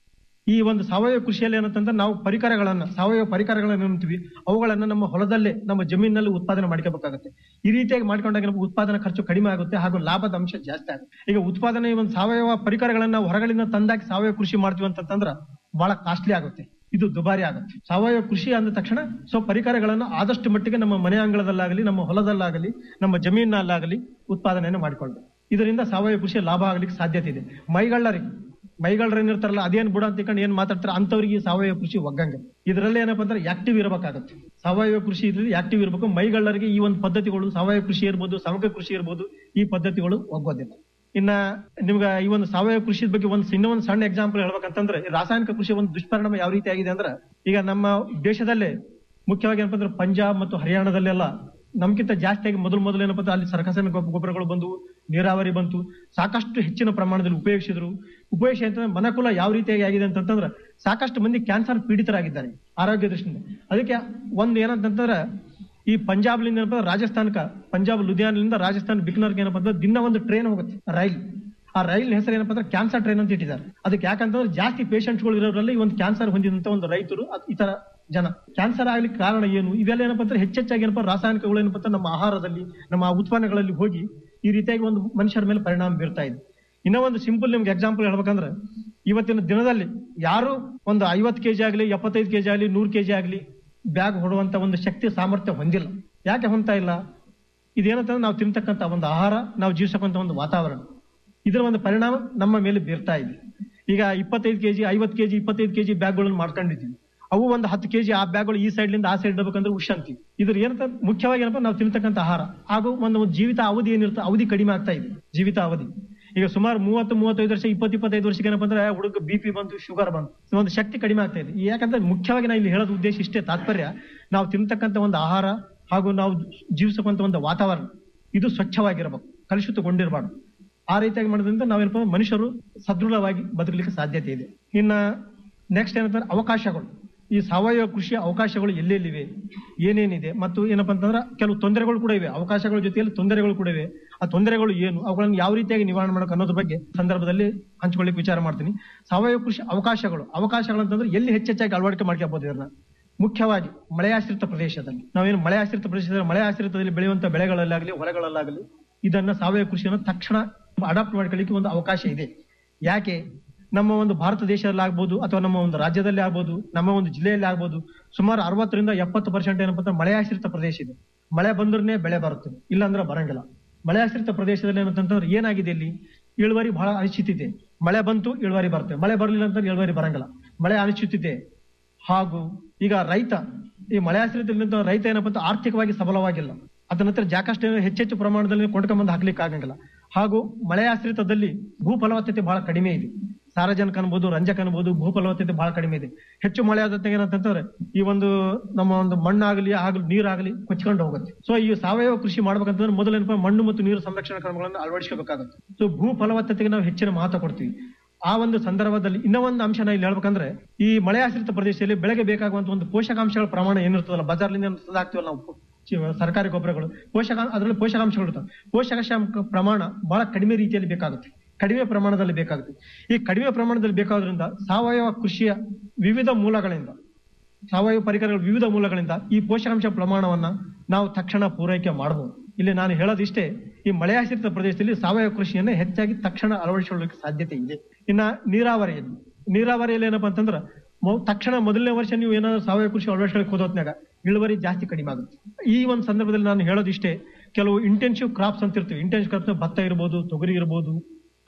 ಈ ಒಂದು ಸಾವಯವ ಕೃಷಿಯಲ್ಲಿ ಏನಂತಂದ್ರೆ ನಾವು ಪರಿಕರಗಳನ್ನ ಸಾವಯವ ಪರಿಕರಗಳನ್ನ ಅಂತೀವಿ ಅವುಗಳನ್ನ ನಮ್ಮ ಹೊಲದಲ್ಲೇ ನಮ್ಮ ಜಮೀನಿನಲ್ಲಿ ಉತ್ಪಾದನೆ ಮಾಡ್ಕೋಬೇಕಾಗುತ್ತೆ ಈ ರೀತಿಯಾಗಿ ಮಾಡ್ಕೊಂಡಾಗ ನಮಗೆ ಉತ್ಪಾದನಾ ಖರ್ಚು ಕಡಿಮೆ ಆಗುತ್ತೆ ಹಾಗೂ ಲಾಭದ ಅಂಶ ಜಾಸ್ತಿ ಆಗುತ್ತೆ ಈಗ ಉತ್ಪಾದನೆ ಒಂದು ಸಾವಯವ ಪರಿಕರಗಳನ್ನ ನಾವು ಹೊರಗಡೆಯಿಂದ ತಂದಾಕಿ ಸಾವಯವ ಕೃಷಿ ಮಾಡ್ತೀವಿ ಅಂತಂದ್ರ ಬಹಳ ಕಾಸ್ಟ್ಲಿ ಆಗುತ್ತೆ ಇದು ದುಬಾರಿ ಆಗುತ್ತೆ ಸಾವಯವ ಕೃಷಿ ಅಂದ ತಕ್ಷಣ ಸೊ ಪರಿಕರಗಳನ್ನು ಆದಷ್ಟು ಮಟ್ಟಿಗೆ ನಮ್ಮ ಮನೆ ಅಂಗಳದಲ್ಲಾಗಲಿ ನಮ್ಮ ಹೊಲದಲ್ಲಾಗಲಿ ನಮ್ಮ ಜಮೀನಲ್ಲಾಗಲಿ ಉತ್ಪಾದನೆಯನ್ನು ಮಾಡಿಕೊಳ್ಳಬೇಕು ಇದರಿಂದ ಸಾವಯವ ಕೃಷಿ ಲಾಭ ಆಗ್ಲಿಕ್ಕೆ ಸಾಧ್ಯತೆ ಇದೆ ಮೈಗಳ್ಳರಿಗೆ ಮೈಗಳ್ರು ಏನಿರ್ತಾರಲ್ಲ ಅದೇನ್ ಬಿಡ ಅಂತ ತಿಳ್ಕೊಂಡು ಏನ್ ಮಾತಾಡ್ತಾರೆ ಅಂತವ್ರಿಗೆ ಈ ಸಾವಯವ ಕೃಷಿ ಒಗ್ಗಂಗೆ ಇದರಲ್ಲಿ ಏನಪ್ಪಾ ಅಂದ್ರೆ ಆಕ್ಟಿವ್ ಇರಬೇಕಾಗುತ್ತೆ ಸಾವಯವ ಕೃಷಿ ಇದ್ರಲ್ಲಿ ಆಕ್ಟಿವ್ ಇರಬೇಕು ಮೈಗಳ್ಳರಿಗೆ ಈ ಒಂದು ಪದ್ಧತಿಗಳು ಸಾವಯವ ಕೃಷಿ ಇರ್ಬೋದು ಸಮಗ್ರ ಕೃಷಿ ಇರ್ಬೋದು ಈ ಪದ್ಧತಿಗಳು ಒಗ್ಗೋದಿಲ್ಲ ಇನ್ನ ನಿಮ್ಗ ಈ ಒಂದು ಸಾವಯವ ಕೃಷಿ ಬಗ್ಗೆ ಒಂದು ಇನ್ನೊಂದು ಸಣ್ಣ ಎಕ್ಸಾಂಪಲ್ ಹೇಳ್ಬೇಕಂತಂದ್ರೆ ಈ ರಾಸಾಯನಿಕ ಕೃಷಿ ಒಂದು ದುಷ್ಪರಿಣಾಮ ಯಾವ ರೀತಿ ಆಗಿದೆ ಅಂದ್ರೆ ಈಗ ನಮ್ಮ ದೇಶದಲ್ಲೇ ಮುಖ್ಯವಾಗಿ ಏನಪ್ಪಾ ಅಂದ್ರೆ ಪಂಜಾಬ್ ಮತ್ತು ಹರಿಯಾಣದಲ್ಲೆಲ್ಲ ನಮ್ಗಿಂತ ಜಾಸ್ತಿಯಾಗಿ ಮೊದಲು ಮೊದಲು ಏನಪ್ಪಾ ಅಂದ್ರೆ ಅಲ್ಲಿ ಸರ್ಕಸನ ಗೊಬ್ಬರಗಳು ಬಂದು ನೀರಾವರಿ ಬಂತು ಸಾಕಷ್ಟು ಹೆಚ್ಚಿನ ಪ್ರಮಾಣದಲ್ಲಿ ಉಪಯೋಗಿಸಿದ್ರು ಉಪಯೋಗಿಸಿ ಅಂತಂದ್ರೆ ಮನಕುಲ ಯಾವ ರೀತಿಯಾಗಿ ಆಗಿದೆ ಅಂತಂದ್ರೆ ಸಾಕಷ್ಟು ಮಂದಿ ಕ್ಯಾನ್ಸರ್ ಪೀಡಿತರಾಗಿದ್ದಾರೆ ಆರೋಗ್ಯ ದೃಷ್ಟಿಯಿಂದ ಅದಕ್ಕೆ ಒಂದ್ ಏನಂತಂದ್ರೆ ಈ ಪಂಜಾಬ್ಲಿಂದ ಏನಪ್ಪ ಅಂದ್ರೆ ರಾಜಸ್ಥಾನಕ್ಕ ಪಂಜಾಬ್ ಲುಧಿಯಾನದಿಂದ ರಾಜಸ್ಥಾನ ಬಿಕ್ನರ್ಗೆ ಏನಪ್ಪ ಅಂದ್ರೆ ದಿನ ಒಂದು ಟ್ರೈನ್ ಹೋಗುತ್ತೆ ರೈಲ್ ಆ ರೈಲ್ ಹೆಸರು ಏನಪ್ಪ ಅಂದ್ರೆ ಕ್ಯಾನ್ಸರ್ ಟ್ರೈನ್ ಅಂತ ಇಟ್ಟಿದ್ದಾರೆ ಅದಕ್ಕೆ ಯಾಕಂತಂದ್ರೆ ಜಾಸ್ತಿ ಪೇಷಂಟ್ಗಳು ಇರೋದ್ರಲ್ಲಿ ಈ ಒಂದು ಕ್ಯಾನ್ಸರ್ ಹೊಂದಿದಂತ ಒಂದು ರೈತರು ಅದ್- ಈ ತರ ಜನ ಕ್ಯಾನ್ಸರ್ ಆಗ್ಲಿಕ್ಕೆ ಕಾರಣ ಏನು ಇವೆಲ್ಲ ಏನಪ್ಪ ಅಂದ್ರೆ ಹೆಚ್ಚೆಚ್ಚಾಗಿ ಏನಪ್ಪ ರಾಸಾಯನಿಕಗಳು ಏನಪ್ಪ ಅಂದ್ರೆ ನಮ್ಮ ಆಹಾರದಲ್ಲಿ ನಮ್ಮ ಉತ್ಪನ್ನಗಳಲ್ಲಿ ಹೋಗಿ ಈ ರೀತಿಯಾಗಿ ಒಂದು ಮನುಷ್ಯರ ಮೇಲೆ ಪರಿಣಾಮ ಬೀರ್ತಾ ಇದೆ ಇನ್ನೂ ಒಂದು ಸಿಂಪಲ್ ನಿಮ್ಗೆ ಎಕ್ಸಾಂಪಲ್ ಹೇಳ್ಬೇಕಂದ್ರೆ ಇವತ್ತಿನ ದಿನದಲ್ಲಿ ಯಾರು ಒಂದು ಐವತ್ತು ಕೆಜಿ ಆಗಲಿ ಎಪ್ಪತ್ತೈದು ಕೆಜಿ ಆಗಲಿ ನೂರು ಕೆಜಿ ಆಗಲಿ ಬ್ಯಾಗ್ ಹೊಡುವಂತ ಒಂದು ಶಕ್ತಿ ಸಾಮರ್ಥ್ಯ ಹೊಂದಿಲ್ಲ ಯಾಕೆ ಹೊಂದ್ತಾ ಇಲ್ಲ ಇದೇನಂತಂದ್ರೆ ನಾವು ತಿಂತಕ್ಕಂತ ಒಂದು ಆಹಾರ ನಾವು ಜೀವಿಸಕ್ಕಂತ ಒಂದು ವಾತಾವರಣ ಇದರ ಒಂದು ಪರಿಣಾಮ ನಮ್ಮ ಮೇಲೆ ಬೀರ್ತಾ ಇದೆ ಈಗ ಇಪ್ಪತ್ತೈದು ಕೆಜಿ ಐವತ್ತು ಕೆಜಿ ಇಪ್ಪತ್ತೈದು ಕೆಜಿ ಬ್ಯಾಗ್ಗಳನ್ನು ಮಾಡ್ಕೊಂಡಿದ್ದೀವಿ ಅವು ಒಂದು ಹತ್ತು ಕೆಜಿ ಆ ಬ್ಯಾಗ್ಗಳು ಈ ಸೈಡ್ ಲಿಂದ ಆ ಸೈಡ್ ಇಡಬೇಕಂದ್ರೆ ಉಷ್ ಅಂತೀವಿ ಇದ್ರ ಏನಂತ ಮುಖ್ಯವಾಗಿ ಏನಪ್ಪ ನಾವು ತಿಂತಕ್ಕಂತ ಆಹಾರ ಹಾಗೂ ಒಂದು ಒಂದು ಜೀವಿತ ಅವಧಿ ಏನಿರುತ್ತೆ ಅವಧಿ ಕಡಿಮೆ ಆಗ್ತಾ ಇದೆ ಜೀವಿತ ಅವಧಿ ಈಗ ಸುಮಾರು ಮೂವತ್ತು ಮೂವತ್ತೈದು ವರ್ಷ ಇಪ್ಪತ್ತು ಇಪ್ಪತ್ತೈದು ವರ್ಷಕ್ಕೆ ಏನಪ್ಪ ಅಂದ್ರೆ ಹುಡುಗ ಬಿ ಪಿ ಬಂತು ಶುಗರ್ ಬಂತು ಒಂದು ಶಕ್ತಿ ಕಡಿಮೆ ಆಗ್ತಾ ಇದೆ ಯಾಕಂದ್ರೆ ಮುಖ್ಯವಾಗಿ ನಾವು ಇಲ್ಲಿ ಹೇಳೋದು ಉದ್ದೇಶ ಇಷ್ಟೇ ತಾತ್ಪರ್ಯ ನಾವು ತಿಂತಕ್ಕಂತ ಒಂದು ಆಹಾರ ಹಾಗೂ ನಾವು ಜೀವಿಸಕ್ಕಂತ ಒಂದು ವಾತಾವರಣ ಇದು ಸ್ವಚ್ಛವಾಗಿರಬೇಕು ಕಲುಷಿತಗೊಂಡಿರಬಾರ್ದು ಆ ರೀತಿಯಾಗಿ ಮಾಡೋದ್ರಿಂದ ನಾವೇನಪ್ಪ ಅಂದ್ರೆ ಮನುಷ್ಯರು ಸದೃಢವಾಗಿ ಬದುಕಲಿಕ್ಕೆ ಸಾಧ್ಯತೆ ಇದೆ ಇನ್ನ ನೆಕ್ಸ್ಟ್ ಏನಂತಾರೆ ಅವಕಾಶಗಳು ಈ ಸಾವಯವ ಕೃಷಿಯ ಅವಕಾಶಗಳು ಎಲ್ಲೆಲ್ಲಿವೆ ಏನೇನಿದೆ ಮತ್ತು ಏನಪ್ಪಾ ಅಂತಂದ್ರೆ ಕೆಲವು ತೊಂದರೆಗಳು ಕೂಡ ಇವೆ ಅವಕಾಶಗಳ ಜೊತೆಯಲ್ಲಿ ತೊಂದರೆಗಳು ಕೂಡ ಇವೆ ಆ ತೊಂದರೆಗಳು ಏನು ಅವುಗಳನ್ನು ಯಾವ ರೀತಿಯಾಗಿ ನಿವಾರಣೆ ಮಾಡಬೇಕು ಅನ್ನೋದ್ರ ಬಗ್ಗೆ ಸಂದರ್ಭದಲ್ಲಿ ಹಂಚ್ಕೊಳ್ಳಿಕ್ಕೆ ವಿಚಾರ ಮಾಡ್ತೀನಿ ಸಾವಯವ ಕೃಷಿ ಅವಕಾಶಗಳು ಅವಕಾಶಗಳು ಅಂತಂದ್ರೆ ಎಲ್ಲಿ ಹೆಚ್ಚೆಚ್ಚಾಗಿ ಅಳವಡಿಕೆ ಮಾಡ್ಕೋಬಹುದು ಇದನ್ನ ಮುಖ್ಯವಾಗಿ ಮಳೆಯಾಶ್ರಿತ ಪ್ರದೇಶದಲ್ಲಿ ನಾವೇನು ಮಳೆಯಾಶ್ರಿತ ಪ್ರದೇಶದಲ್ಲಿ ಮಳೆ ಆಶ್ರಿತದಲ್ಲಿ ಬೆಳೆಯುವಂತ ಬೆಳೆಗಳಲ್ಲಾಗಲಿ ಹೊಲಗಳಲ್ಲಾಗಲಿ ಇದನ್ನ ಸಾವಯವ ಕೃಷಿಯನ್ನು ತಕ್ಷಣ ಅಡಾಪ್ಟ್ ಮಾಡ್ಕೊಳ್ಳಿಕ್ಕೆ ಒಂದು ಅವಕಾಶ ಇದೆ ಯಾಕೆ ನಮ್ಮ ಒಂದು ಭಾರತ ದೇಶದಲ್ಲಿ ಆಗ್ಬೋದು ಅಥವಾ ನಮ್ಮ ಒಂದು ರಾಜ್ಯದಲ್ಲಿ ಆಗ್ಬೋದು ನಮ್ಮ ಒಂದು ಜಿಲ್ಲೆಯಲ್ಲಿ ಆಗ್ಬೋದು ಸುಮಾರು ಅರವತ್ತರಿಂದ ಎಪ್ಪತ್ತು ಪರ್ಸೆಂಟ್ ಏನಪ್ಪ ಅಂದ್ರೆ ಮಳೆ ಆಶ್ರಿತ ಪ್ರದೇಶ ಇದೆ ಮಳೆ ಬಂದ್ರೆ ಬೆಳೆ ಬರುತ್ತೆ ಇಲ್ಲಾಂದ್ರೆ ಬರಂಗಿಲ್ಲ ಮಳೆ ಆಶ್ರಿತ ಪ್ರದೇಶದಲ್ಲಿ ಏನಂತಂದ್ರೆ ಏನಾಗಿದೆ ಇಲ್ಲಿ ಇಳುವರಿ ಬಹಳ ಅನಿಶ್ಚಿತಿದೆ ಮಳೆ ಬಂತು ಇಳುವರಿ ಬರುತ್ತೆ ಮಳೆ ಬರಲಿಲ್ಲ ಅಂತ ಇಳುವರಿ ಬರಂಗಿಲ್ಲ ಮಳೆ ಅನಿಶ್ಚಿತಿದೆ ಹಾಗೂ ಈಗ ರೈತ ಈ ಮಳೆ ಆಶ್ರಿತದಿಂದ ರೈತ ಏನಪ್ಪ ಅಂತ ಆರ್ಥಿಕವಾಗಿ ಸಬಲವಾಗಿಲ್ಲ ಅದರ ನಂತರ ಜಾಕಷ್ಟು ಹೆಚ್ಚೆಚ್ಚು ಪ್ರಮಾಣದಲ್ಲಿ ಕೊಂಡ್ಕೊಂಡ್ಬಂದು ಹಾಕ್ಲಿಕ್ಕೆ ಆಗಂಗಿಲ್ಲ ಹಾಗೂ ಮಳೆ ಆಶ್ರಿತದಲ್ಲಿ ಭೂ ಫಲವತ್ತತೆ ಬಹಳ ಕಡಿಮೆ ಇದೆ ಸಾರಜನಕ ಅನ್ಬೋದು ರಂಜಕ ಅನ್ಬೋದು ಭೂ ಫಲವತ್ತತೆ ಬಹಳ ಕಡಿಮೆ ಇದೆ ಹೆಚ್ಚು ಮಳೆ ಆದ ಏನಂತಂದ್ರೆ ಈ ಒಂದು ನಮ್ಮ ಒಂದು ಮಣ್ಣಾಗಲಿ ಆಗಲಿ ನೀರಾಗಲಿ ಕೊಚ್ಕೊಂಡು ಹೋಗುತ್ತೆ ಸೊ ಈ ಸಾವಯವ ಕೃಷಿ ಮಾಡ್ಬೇಕಂತಂದ್ರೆ ಮೊದಲೇನಪ್ಪ ಮಣ್ಣು ಮತ್ತು ನೀರು ಸಂರಕ್ಷಣಾ ಕ್ರಮಗಳನ್ನು ಅಳವಡಿಸಬೇಕಾಗುತ್ತೆ ಸೊ ಭೂ ಫಲವತ್ತತೆಗೆ ನಾವು ಹೆಚ್ಚಿನ ಮಹತ್ವ ಕೊಡ್ತೀವಿ ಆ ಒಂದು ಸಂದರ್ಭದಲ್ಲಿ ಇನ್ನೂ ಒಂದು ಅಂಶ ನಾ ಇಲ್ಲಿ ಹೇಳ್ಬೇಕಂದ್ರೆ ಈ ಮಳೆ ಆಶ್ರಿತ ಪ್ರದೇಶದಲ್ಲಿ ಬೆಳೆಗೆ ಬೇಕಾಗುವಂತ ಒಂದು ಪೋಷಕಾಂಶಗಳ ಪ್ರಮಾಣ ಏನಿರ್ತದಲ್ಲ ಬಜಾರ್ಲಿಂದ ಹಾಕ್ತಿವಲ್ಲ ನಾವು ಚಿ- ಸರ್ಕಾರಿ ಗೊಬ್ಬರಗಳು ಪೋಷಕ ಅದರಲ್ಲಿ ಪೋಷಕಾಂಶಗಳು ಇರ್ತವೆ ಪೋಷಕಾಂಶ ಪ್ರಮಾಣ ಬಹಳ ಕಡಿಮೆ ರೀತಿಯಲ್ಲಿ ಬೇಕಾಗುತ್ತೆ ಕಡಿಮೆ ಪ್ರಮಾಣದಲ್ಲಿ ಬೇಕಾಗುತ್ತೆ ಈ ಕಡಿಮೆ ಪ್ರಮಾಣದಲ್ಲಿ ಬೇಕಾದ್ರಿಂದ ಸಾವಯವ ಕೃಷಿಯ ವಿವಿಧ ಮೂಲಗಳಿಂದ ಸಾವಯವ ಪರಿಕರಗಳ ವಿವಿಧ ಮೂಲಗಳಿಂದ ಈ ಪೋಷಕಾಂಶ ಪ್ರಮಾಣವನ್ನ ನಾವು ತಕ್ಷಣ ಪೂರೈಕೆ ಮಾಡಬಹುದು ಇಲ್ಲಿ ನಾನು ಹೇಳೋದಿಷ್ಟೇ ಈ ಮಳೆಯಾಶ್ರಿತ ಪ್ರದೇಶದಲ್ಲಿ ಸಾವಯವ ಕೃಷಿಯನ್ನ ಹೆಚ್ಚಾಗಿ ತಕ್ಷಣ ಅಳವಡಿಸಿಕೊಳ್ಳಲಿಕ್ಕೆ ಸಾಧ್ಯತೆ ಇದೆ ಇನ್ನ ನೀರಾವರಿಯಲ್ಲಿ ನೀರಾವರಿಯಲ್ಲಿ ಏನಪ್ಪಾ ಅಂತಂದ್ರ ಮೊ- ತಕ್ಷಣ ಮೊದಲನೇ ವರ್ಷ ನೀವು ಏನಾದ್ರು ಸಾವಯವ ಕೃಷಿ ಅಳವಡಿಸ್ಕೊಳ್ಳಿಕ್ಕೆ ಹೋದೋತ್ನಾಗ ಇಳುವರಿ ಜಾಸ್ತಿ ಕಡಿಮೆ ಆಗುತ್ತೆ ಈ ಒಂದು ಸಂದರ್ಭದಲ್ಲಿ ನಾನು ಹೇಳೋದಿಷ್ಟೇ ಕೆಲವು ಇಂಟೆನ್ಸಿವ್ ಕ್ರಾಪ್ಸ್ ಅಂತ ಇರ್ತೀವಿ ಇಂಟೆನ್ಸಿವ್ ಕ್ರಾಪ್ಸ್ ಭತ್ತ ಇರ್ಬೋದು ತೊಗರಿ ಇರ್ಬೋದು